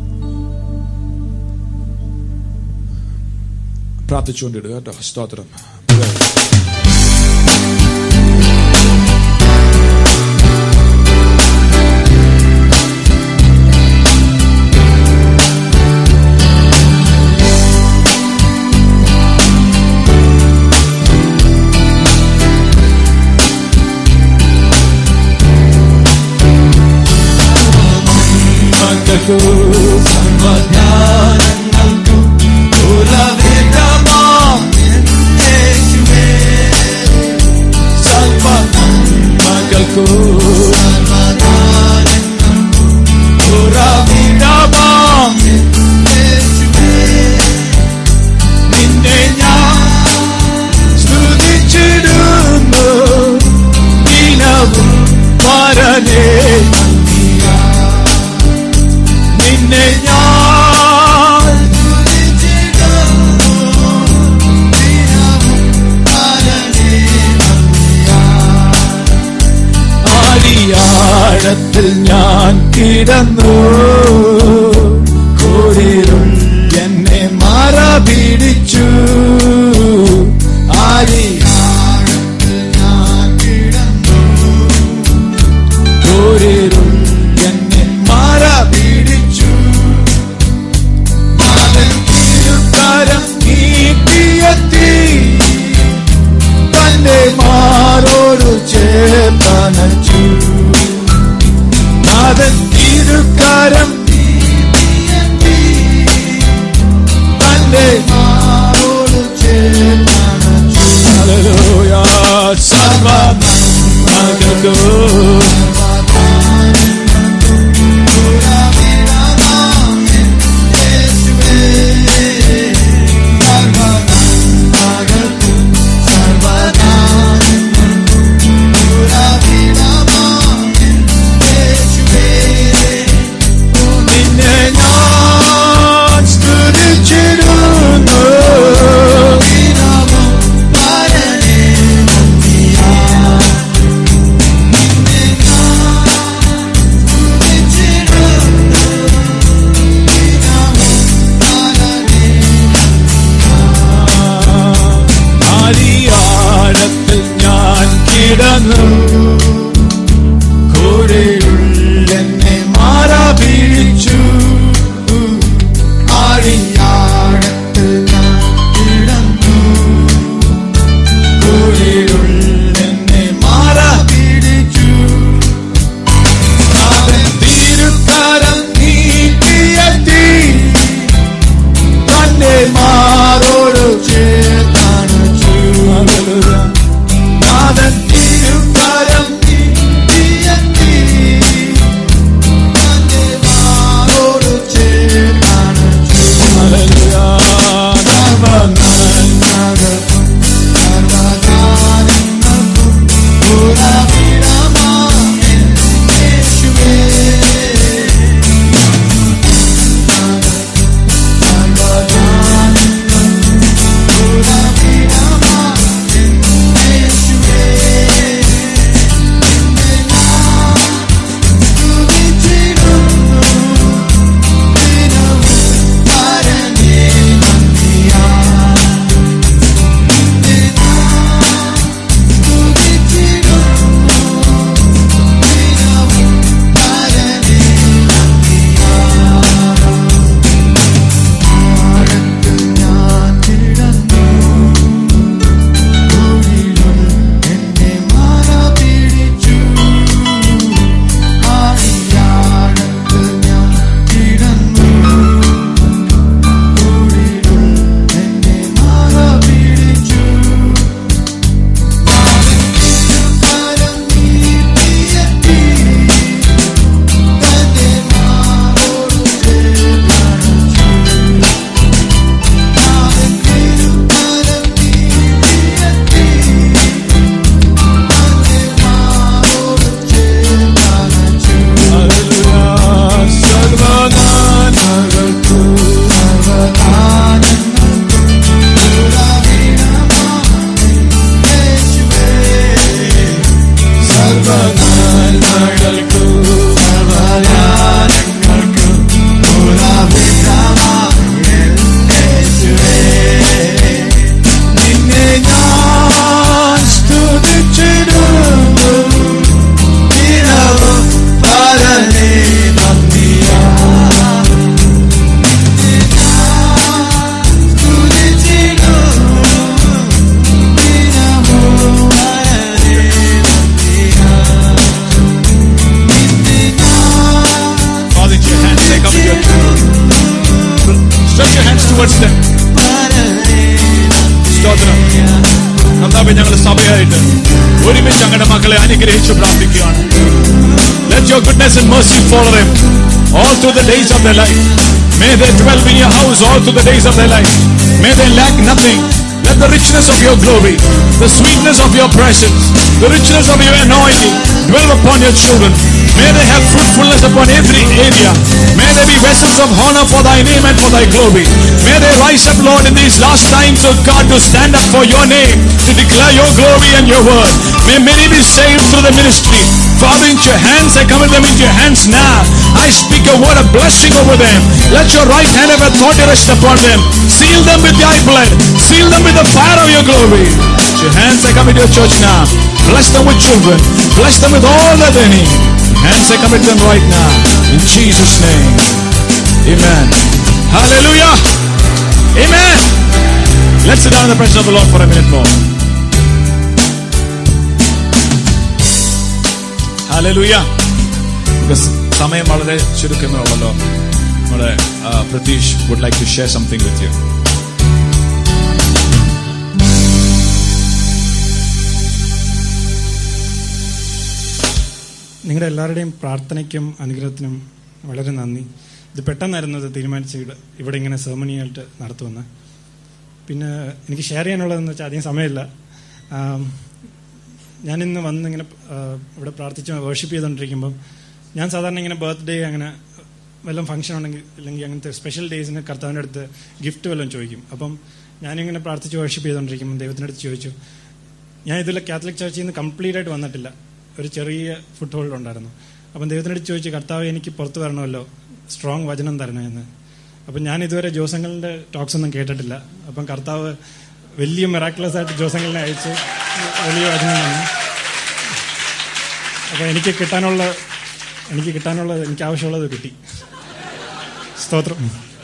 പ്രാർത്ഥിച്ചുകൊണ്ടിടുക കേട്ടോ സ്തോത്രം മക്കൾക്കു സർവജ്ഞാനങ്ങൾക്കു ഉറവിടമാം യേശുവേ. സർവനന്മകൾക്കു ഉറവിടമാം യേശുവേ. നിന്നെ ഞാൻ സ്തുതിച്ചിടുന്നു ദിനവും മരണേ ആഴിയാഴത്തിൽ ഞാൻ കിടന്നു കോരിരുൾ എന്നെ മാറ പിടിച്ചു ആഴിയാഴത്തിൽ ഞാൻ കിടന്നു കോരിരുൾ എന്നെ മാറ പിടിച്ചു നാഥൻ തിരുക്കരം നീട്ടിയെത്തി തന്റെ മാറോടു ചേർത്തനച്ചു നാഥൻ തിരുക്കരം നീട്ടിയെത്തി തന്റെ മാറോടു ചേർത്തനച്ചു ഹല്ലേലൂയ സർവ നന്മകൾക്കും നിന്നെ ഞാൻ സ്തുതിച്ചിടുന്നു ആഴിയാഴത്തിൽ ഞാൻ കിടന്നു കൂടെയുള്ള എന്നെ മാറാ വീഴിച്ചു ആഴിയാഴത്തിൽ ഞാൻ കിടന്നു കൂടെയുള്ള എന്നെ മാറാ വീഴിച്ചു അവൻ തിരുക്കരം നീട്ടിയെത്തി തന്റെ മാറോട് ചേർത്തണച്ചു നാഥൻ തിരുക്കരം നീട്ടിയെത്തി തന്റെ മാറോട് ചേർത്തണച്ചു സർവനന്മകൾക്കും സർവകാര്യങ്ങൾക്കും ഉറവിടമാം യേശുവേ നിന്നെ ഞാൻ സ്തുതിച്ചിടുന്നു ദിനവും പരനേ നന്ദിയാ Father, your hands, take up your Stretch your hands towards them. സ്തോത്രം കർത്താവേ ഞങ്ങൾ സഭയായിട്ട് ഒരുമിച്ച് ഞങ്ങളുടെ മക്കളെ അനുഗ്രഹിച്ചു പ്രാർത്ഥിക്കുകയാണ് Let your goodness and mercy follow them all through the days of their life. May they dwell in your house all through the days of their life. May they lack nothing. Let the richness of your glory, the sweetness of your presence, the richness of your anointing dwell upon your children. May they have fruitfulness upon every area. May they be vessels of honor for thy name and for thy glory. May they rise up, Lord, in these last times, O God, to stand up for your name, to declare your glory and your word. May many be saved through the ministry, Father, into your hands, I commit them into your hands now. I speak a word of blessing over them. Let your right hand of authority rest upon them. Seal them with thy blood. Seal them with the fire of your glory. Into your hands, I commit your church now. Bless them with children. Bless them with all that they need. Hands, I commit them right now. In Jesus' name. Amen. Hallelujah. Amen. Let's sit down in the presence of the Lord for a minute more. Hallelujah. Because സമയം വളരെ ചുരുക്കമേ ഉള്ളല്ലോ നമ്മുടെ ആ, Prateesh would like to share something with you നിങ്ങളുടെ എല്ലാവരുടെയും പ്രാർത്ഥനയ്ക്കും അനുഗ്രഹത്തിനും വളരെ നന്ദി ഇത് പെട്ടെന്നായിരുന്നു ഇത് തീരുമാനിച്ച് ഇവിടെ ഇവിടെ ഇങ്ങനെ സെർമണിയായിട്ട് നടത്തുമെന്ന് പിന്നെ എനിക്ക് ഷെയർ ചെയ്യാനുള്ളതെന്ന് വെച്ചാൽ അധികം സമയമില്ല ആം, ഞാനിന്ന് വന്ന് ഇങ്ങനെ ആ, ഇവിടെ പ്രാർത്ഥിച്ച് വേർഷിപ്പ് ചെയ്തുകൊണ്ടിരിക്കുമ്പം ഞാൻ സാധാരണ ഇങ്ങനെ ബർത്ത്ഡേ അങ്ങനെ വല്ലതും ഫംഗ്ഷൻ ഉണ്ടെങ്കിൽ അല്ലെങ്കിൽ അങ്ങനത്തെ സ്പെഷ്യൽ ഡേയ്സിന് കർത്താവിൻ്റെ അടുത്ത് ഗിഫ്റ്റ് വല്ലതും ചോദിക്കും അപ്പം ഞാനിങ്ങനെ പ്രാർത്ഥിച്ച് വേർഷിപ്പ് ചെയ്തുകൊണ്ടിരിക്കുമ്പോൾ ദൈവത്തിൻ്റെ അടുത്ത് ചോദിച്ചു ഞാൻ ഇതിൽ കാത്തലിക് ചർച്ചിൽ നിന്ന് കംപ്ലീറ്റ് ആയിട്ട് വന്നിട്ടില്ല ഒരു ചെറിയ ഫുഡ് ഹോൾഡ് ഉണ്ടായിരുന്നു അപ്പം ദൈവത്തിനടുത്ത് ചോദിച്ചു കർത്താവ് എനിക്ക് പുറത്ത് വരണമല്ലോ സ്ട്രോങ് വചനം തരണം എന്ന് അപ്പം ഞാൻ ഇതുവരെ ജോസങ്ങളുടെ ടോക്സ് ഒന്നും കേട്ടിട്ടില്ല അപ്പം കർത്താവ് വലിയ മിറാക്കുലസ് ആയിട്ട് ജോസങ്ങളിനെ അയച്ച് വലിയ വചനം തന്നു അപ്പം എനിക്ക് കിട്ടാനുള്ള എനിക്ക് കിട്ടാനുള്ളത് എനിക്ക് ആവശ്യമുള്ളത് കിട്ടി സ്തോത്രം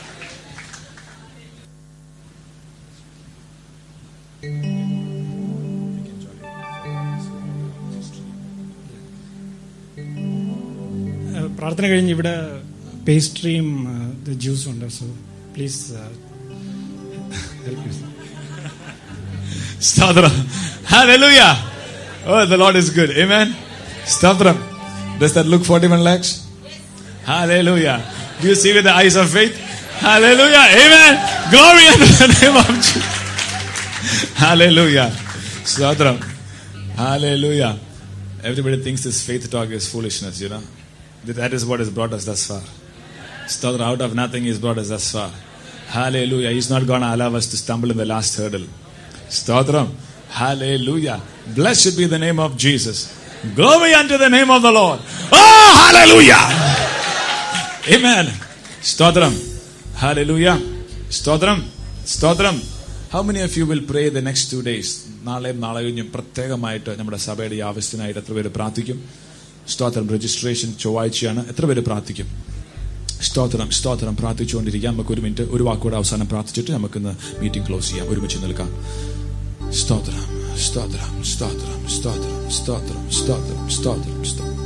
ഏഹ് പ്രാർത്ഥന കഴിഞ്ഞ് ഇവിടെ പേസ്ട്രിയും ജ്യൂസും ഉണ്ട് so please help Stadram. Hallelujah. Oh, the Lord is good. Amen. Stadram. Does that look 41 lakhs? Hallelujah. Do you see with the eyes of faith? Hallelujah. Amen. Glory unto the name of Jesus. Hallelujah. Stadram. Hallelujah. Everybody thinks this faith talk is foolishness, you know. That is what has brought us thus far. Stadram. Out of nothing, He's brought us thus far. Hallelujah. He's not going to allow us to stumble in the last hurdle. Stotram. Hallelujah. Blessed be the name of Jesus. Glory unto the name of the Lord. Oh, hallelujah. Amen. Stotram. Hallelujah. Stotram. Stotram. How many of you will pray the next two days? നാളെയും നാളെ കഴിഞ്ഞും പ്രത്യേകമായിട്ട് നമ്മുടെ സഭയുടെ ഈ ആവശ്യത്തിനായിട്ട് എത്ര പേര് പ്രാർത്ഥിക്കും സ്തോത്രം രജിസ്ട്രേഷൻ ചൊവ്വാഴ്ചയാണ് എത്ര പേര് പ്രാർത്ഥിക്കും സ്തോത്രം സ്തോത്രം പ്രാർത്ഥിച്ചുകൊണ്ടിരിക്കാം നമുക്ക് ഒരു മിനിറ്റ് ഒരു വാക്കുകൂടെ അവസാനം പ്രാർത്ഥിച്ചിട്ട് നമുക്കിന്ന് മീറ്റിംഗ് ക്ലോസ് ചെയ്യാം ഒരുമിച്ച് നിൽക്കാം സ്തോത്രം സ്തോത്രം സ്തോത്രം സ്തോത്രം സ്തോത്രം സ്തോത്രം സ്തോത്രം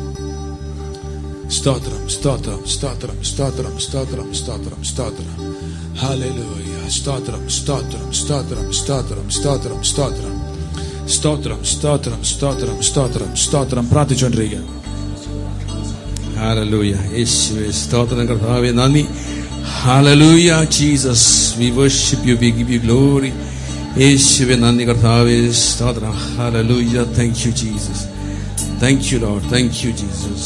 സ്തോത്രം സ്തോത്രം സ്തോത്രം സ്തോത്രം സ്തോത്രം സ്തോത്രം സ്തോത്രം ഹല്ലേലൂയ സ്തോത്രം സ്തോത്രം സ്തോത്രം സ്തോത്രം സ്തോത്രം സ്തോത്രം സ്തോത്രം സ്തോത്രം സ്തോത്രം സ്തോത്രം സ്തോത്രം പ്രാർത്ഥിച്ചുകൊണ്ടിരിക്കുക Hallelujah. യേശുവേ സ്തോത്രം കർത്താവേ നന്ദി Hallelujah Jesus we worship you we give you glory യേശുവേ നന്ദി കർത്താവേ സ്തോത്രം Hallelujah thank you Jesus thank you Lord thank you Jesus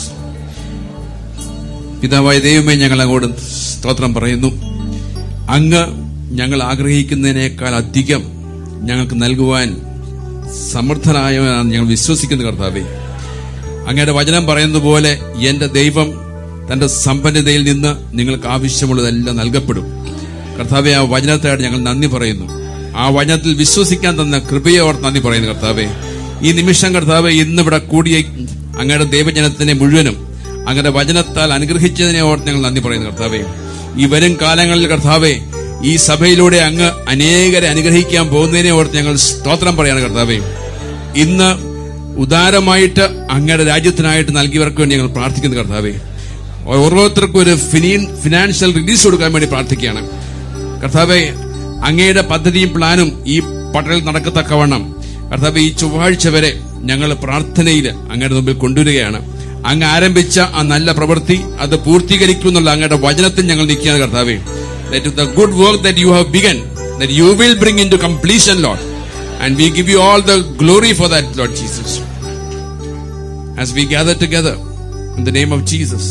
പിതാവായ ദൈവമേ ഞങ്ങൾ അങ്ങോട്ട് സ്തോത്രം പറയുന്നു അങ്ങ് ഞങ്ങൾ ആഗ്രഹിക്കുന്നതിനേക്കാൾ അധികം ഞങ്ങൾക്ക് നൽകുവാൻ സമർത്ഥനായവനാണ് ഞങ്ങൾ വിശ്വസിക്കുന്ന കർത്താവേ അങ്ങയുടെ വചനം പറയുന്നത് പോലെ എന്റെ ദൈവം തന്റെ സമ്പന്നതയിൽ നിന്ന് നിങ്ങൾക്ക് ആവശ്യമുള്ളതെല്ലാം നൽകപ്പെടും കർത്താവെ ആ വചനത്തായിട്ട് ഞങ്ങൾ നന്ദി പറയുന്നു ആ വചനത്തിൽ വിശ്വസിക്കാൻ തന്ന കൃപയെ ഓർത്ത് നന്ദി പറയുന്നു കർത്താവെ ഈ നിമിഷം കർത്താവെ ഇന്ന് ഇവിടെ കൂടിയ അങ്ങയുടെ ദൈവജനത്തിനെ മുഴുവനും അങ്ങയുടെ വചനത്താൽ അനുഗ്രഹിച്ചതിനെ ഓർത്ത് ഞങ്ങൾ നന്ദി പറയുന്നു കർത്താവെ ഈ വരും കാലങ്ങളിൽ കർത്താവെ ഈ സഭയിലൂടെ അങ്ങ് അനേകരെ അനുഗ്രഹിക്കാൻ പോകുന്നതിനെ ഓർത്ത് ഞങ്ങൾ സ്തോത്രം പറയാണ് കർത്താവെ ഇന്ന് ഉദാരമായിട്ട് അങ്ങയുടെ രാജ്യത്തിനായിട്ട് നൽകിയവർക്ക് വേണ്ടി ഞങ്ങൾ പ്രാർത്ഥിക്കുന്നു കർത്താവെ ഓരോരുത്തർക്കും ഒരു ഫിനി- ഫിനാൻഷ്യൽ റിലീസ് കൊടുക്കാൻ വേണ്ടി പ്രാർത്ഥിക്കുകയാണ് കർത്താവെ അങ്ങയുടെ പദ്ധതിയും പ്ലാനും ഈ പട്ടണത്തിൽ നടക്കത്തക്കവണ്ണം കർത്താവെ ഈ ചൊവ്വാഴ്ച വരെ ഞങ്ങൾ പ്രാർത്ഥനയിൽ അങ്ങയുടെ മുമ്പിൽ കൊണ്ടുവരികയാണ് അങ്ങ് ആരംഭിച്ച ആ നല്ല പ്രവൃത്തി അത് പൂർത്തീകരിക്കുമെന്നുള്ള അങ്ങയുടെ വചനത്തിൽ ഞങ്ങൾ നിൽക്കുകയാണ് കർത്താവെ the good work that you have begun that you will bring into completion Lord And we give you all the glory for that, Lord Jesus. As we gather together in the name of Jesus,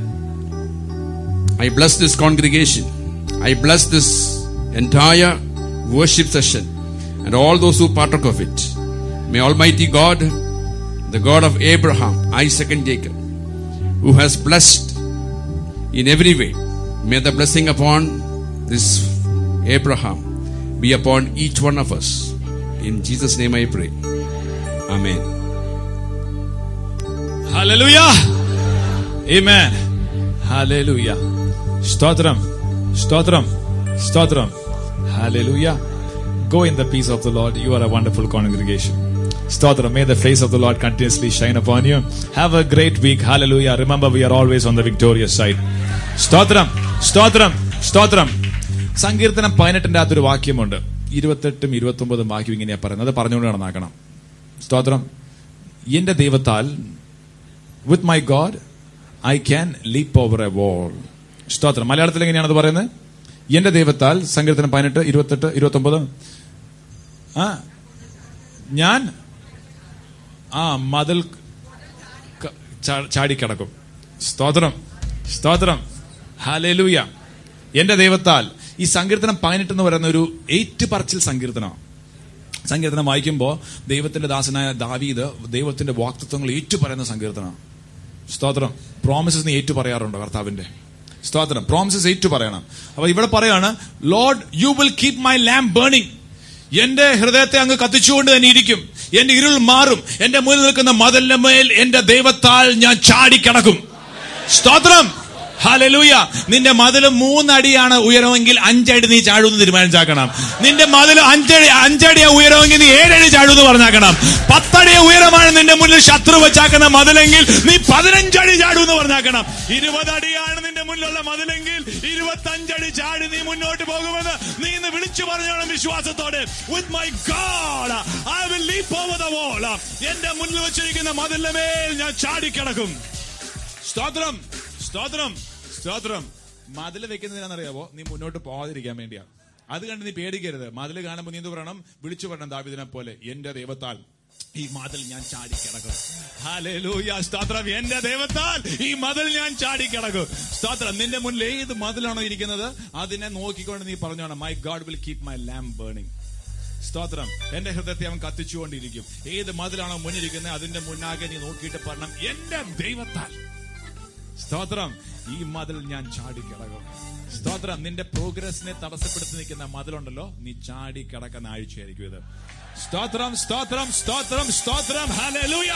I bless this congregation. I bless this entire worship session and all those who partook of it. May Almighty God the God of Abraham, Isaac, and Jacob, who has blessed in every way, may the blessing upon this Abraham be upon each one of us. In Jesus' name I pray. Amen. Hallelujah. Amen. Hallelujah. Stotram. Stotram. Stotram. Hallelujah. Go in the peace of the Lord. You are a wonderful congregation. Stotram. May the face of the Lord continuously shine upon you. Have a great week. Hallelujah. Remember, we are always on the victorious side. സ്തോത്രം സ്തോത്രം സ്തോത്രം സങ്കീർത്തനം പതിനെട്ടിന്റെ അകത്തൊരു വാക്യമുണ്ട് ഇരുപത്തെട്ടും ഇരുപത്തി ഒമ്പതും വാക്യം ഇങ്ങനെയാ പറയുന്നത് അത് പറഞ്ഞുകൊണ്ട് നടന്നാക്കണം സ്തോത്രം എന്റെ ദൈവത്താൽ with my God I can leap over a wall സ്തോത്രം മലയാളത്തിൽ എങ്ങനെയാണത് പറയുന്നത് എന്റെ ദൈവത്താൽ സങ്കീർത്തനം പതിനെട്ട് ഇരുപത്തെട്ട് ഇരുപത്തി ഒമ്പത് ആ ഞാൻ ആ മതിൽ ക- ചാ- ചാടിക്കിടക്കും സ്തോത്രം സ്തോത്രം ഹാലേലൂയ എന്റെ ദൈവത്താൽ ഈ സങ്കീർത്തനം പതിനെട്ട് എന്ന് പറയുന്ന ഒരു എയ്റ്റ് പറച്ചിൽ സങ്കീർത്തനമാണ് സങ്കീർത്തനം വായിക്കുമ്പോൾ ദൈവത്തിന്റെ ദാസനായ ദാവീദ് ദൈവത്തിന്റെ വാക്തത്വങ്ങൾ ഏറ്റു പറയുന്ന സങ്കീർത്തനമാണ് സ്തോത്രം പ്രോമിസസ് നീ ഏറ്റു പറയാറുണ്ടോ കർത്താവിന്റെ സ്തോത്രം പ്രോമിസസ് ഏറ്റു പറയണം അപ്പൊ ഇവിടെ പറയാണ് Lord you will keep my lamp burning എന്റെ ഹൃദയത്തെ അങ്ങ് കത്തിച്ചുകൊണ്ട് തന്നെ ഇരിക്കും എന്റെ ഇരുൾ മാറും എന്റെ മുന്നിൽ നിൽക്കുന്ന മതലിന്റെ മേൽ എന്റെ ദൈവത്താൽ ഞാൻ ചാടിക്കിടക്കും സ്തോത്രം ഹലലൂയ നിന്റെ മതില് മൂന്നടിയാണ് ഉയരമെങ്കിൽ അഞ്ചടി നീ ചാടുമെന്ന് തീരുമാനിച്ചാക്കണം നിന്റെ മതില് അഞ്ചടി അഞ്ചടിയാ ഉയരമെങ്കിൽ നീ ഏഴടി ചാടുമെന്ന് പറഞ്ഞാക്കണം പത്തടിയ ഉയരമാണ് നിന്റെ മുന്നിൽ ശത്രു വെച്ചാക്കുന്ന മതിലെങ്കിൽ നീ പതിനഞ്ചടി ചാടുമെന്ന് പറഞ്ഞാക്കണം ഇരുപതടിയാണ് നിന്റെ മുന്നിലുള്ള മതിലെങ്കിൽ ഇരുപത്തഞ്ചടി ചാടി നീ മുന്നോട്ട് പോകുമെന്ന് നീ ഇന്ന് വിളിച്ചു പറഞ്ഞോണം വിശ്വാസത്തോടെ with my God I will leap over the wall എന്റെ മുന്നിൽ വെച്ചിരിക്കുന്ന മതിലിന്റെ മേൽ ഞാൻ ചാടിക്കിടക്കും സ്തോത്രം സ്തോത്രം സ്തോത്രം മതിൽ വെക്കുന്നതിനാണെന്നറിയാവോ നീ മുന്നോട്ട് പോകാതിരിക്കാൻ വേണ്ടിയാ അത് കണ്ട് നീ പേടിക്കരുത് മതിൽ കാണുമ്പോൾ നീ എന്ത് പറയണം വിളിച്ചു പറയണം ദാവിദിനെ പോലെ എന്റെ ദൈവത്താൽ ഈ മതിൽ ഞാൻ ചാടിക്കിടക്കും ഹല്ലേലൂയ സ്തോത്രം എന്റെ ദൈവത്താൽ ഈ മതിൽ ഞാൻ ചാടിക്കിടക്കും സ്തോത്രം നിന്റെ മുന്നിൽ ഏത് മതിലാണോ ഇരിക്കുന്നത് അതിനെ നോക്കിക്കൊണ്ട് നീ പറഞ്ഞോണം my God will keep my lamp burning സ്തോത്രം എന്റെ ഹൃദയത്തെ അവൻ കത്തിച്ചുകൊണ്ടിരിക്കും ഏത് മതിലാണോ മുന്നിരിക്കുന്നത് അതിന്റെ മുന്നാകെ നീ നോക്കിയിട്ട് പറയണം എന്റെ ദൈവത്താൽ സ്തോത്രം ഈ മതിൽ ഞാൻ ചാടി കിടക്കും സ്തോത്രം നിന്റെ പ്രോഗ്രസിനെ തടസ്സപ്പെടുത്തി നിൽക്കുന്ന മതിലുണ്ടല്ലോ നീ ചാടി കിടക്കുന്ന ആഴ്ചയായിരിക്കും ഇത് സ്തോത്രം സ്തോത്രം സ്തോത്രം സ്തോത്രം ഹല്ലേലൂയ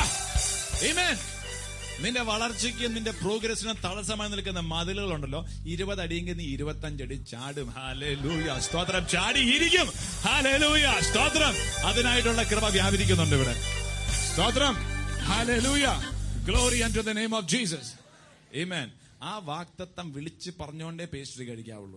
ആമേൻ നിന്റെ വളർച്ചയ്ക്ക് നിന്റെ പ്രോഗ്രസിനും തടസ്സമായി നിൽക്കുന്ന മതിലുകളുണ്ടല്ലോ ഇരുപത് അടിയെങ്കിൽ നീ ഇരുപത്തഞ്ചടി ചാടും ഹാലൂയ സ്തോത്രം ചാടി ഇരിക്കും ഹാലൂയ സ്തോത്രം അതിനായിട്ടുള്ള കൃപ വ്യാപരിക്കുന്നുണ്ട് ഇവിടെ സ്തോത്രം hallelujah glory and to the name of Jesus Amen. ആ വാക്തത്വം വിളിച്ച് പറഞ്ഞുകൊണ്ടേ പേസ്ട്രി കഴിക്കാവുള്ളൂ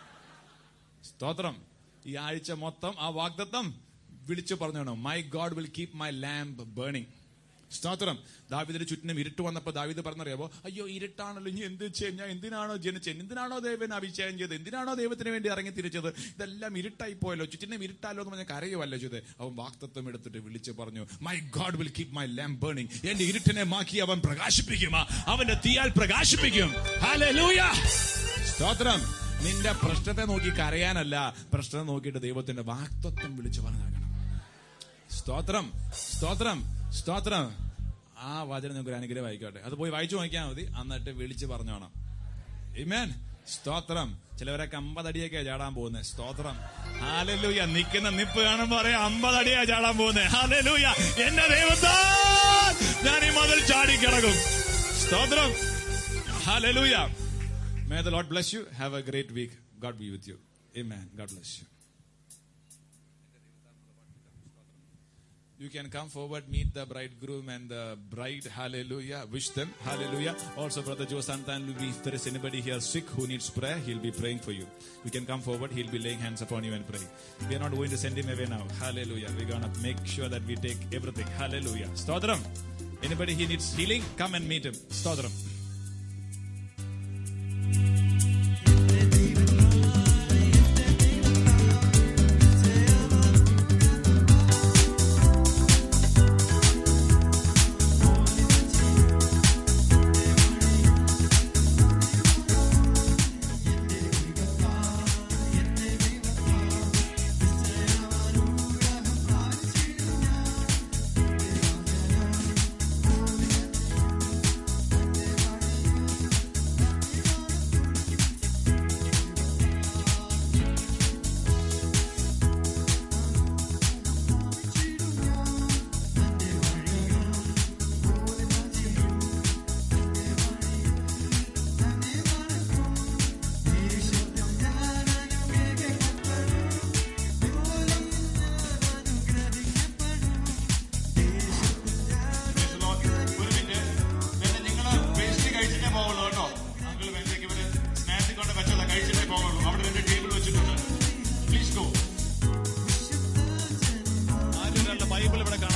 സ്തോത്രം ഈ ആഴ്ച മൊത്തം ആ വാക്തത്വം വിളിച്ചു പറഞ്ഞോണം my God will keep my lamp burning സ്തോത്രം ദാവിദിന്റെ ചുറ്റിനും ഇരുട്ട് വന്നപ്പോൾ ദാവിദ് പറഞ്ഞറിയാവോ അയ്യോ ഇരുട്ടാണല്ലോ ഇനി എന്ത് ചെയ്യും ഞാൻ എന്തിനാണോ ജനിച്ചത് എന്തിനാണോ ദൈവനെ അഭിഷേകം ചെയ്തത് എന്തിനാണോ ദൈവത്തിന് വേണ്ടി ഇറങ്ങി തിരിച്ചത് ഇതെല്ലാം ഇരുട്ടായി പോയല്ലോ ചുറ്റിനും ഇരുട്ടാലോ എന്ന് പറഞ്ഞാൽ കരയുമല്ല ചെയ്ത് അവൻ വാക്തത്വം എടുത്തിട്ട് വിളിച്ച് പറഞ്ഞു my God will keep my lamp burning എന്റെ ഇരുട്ടിനെ മാക്കി അവൻ പ്രകാശിപ്പിക്കും അവന്റെ തീയാൽ പ്രകാശിപ്പിക്കും ഹല്ലേലൂയ സ്തോത്രം നിന്റെ പ്രശ്നത്തെ നോക്കി കരയാനല്ല പ്രശ്നം നോക്കിയിട്ട് ദൈവത്തിന്റെ വാക്തത്വം വിളിച്ചു പറഞ്ഞാക്കണം സ്തോത്രം സ്തോത്രം സ്തോത്രം ആ വചനം നിങ്ങൾക്ക് ഒരു അനുഗ്രഹം ആയിക്കോട്ടെ അത് പോയി വായിച്ചു നോക്കിയാൽ മതി എന്നിട്ട് വിളിച്ച് പറഞ്ഞോണം ഇമേൻ സ്തോത്രം ചിലവരൊക്കെ അമ്പതടിയൊക്കെ ചാടാൻ പോകുന്നത് സ്തോത്രം ഹാലലൂയ നിൽക്കുന്ന നിപ്പ് കാണുമ്പോ പറയാം അമ്പതടിയാ ചാടാൻ പോകുന്നത് ഹാലലൂയ എന്റെ ദൈവത്താ ഞാൻ ഈ മതിൽ ചാടി കിടക്കും സ്തോത്രം hallelujah may the Lord bless you have a great week God be with you Amen. God bless you. You can come forward, meet the bridegroom and the bride. Hallelujah. Wish them. Hallelujah. Also, Brother Joe Santan, if there is anybody here sick who needs prayer, he'll be praying for you. You can come forward. He'll be laying hands upon you and pray. We are not going to send him away now. Hallelujah. We're going to make sure that we take everything. Hallelujah. Stodram. Anybody he needs healing, come and meet him. Stodram. Bible ഇവിടെ കാണാം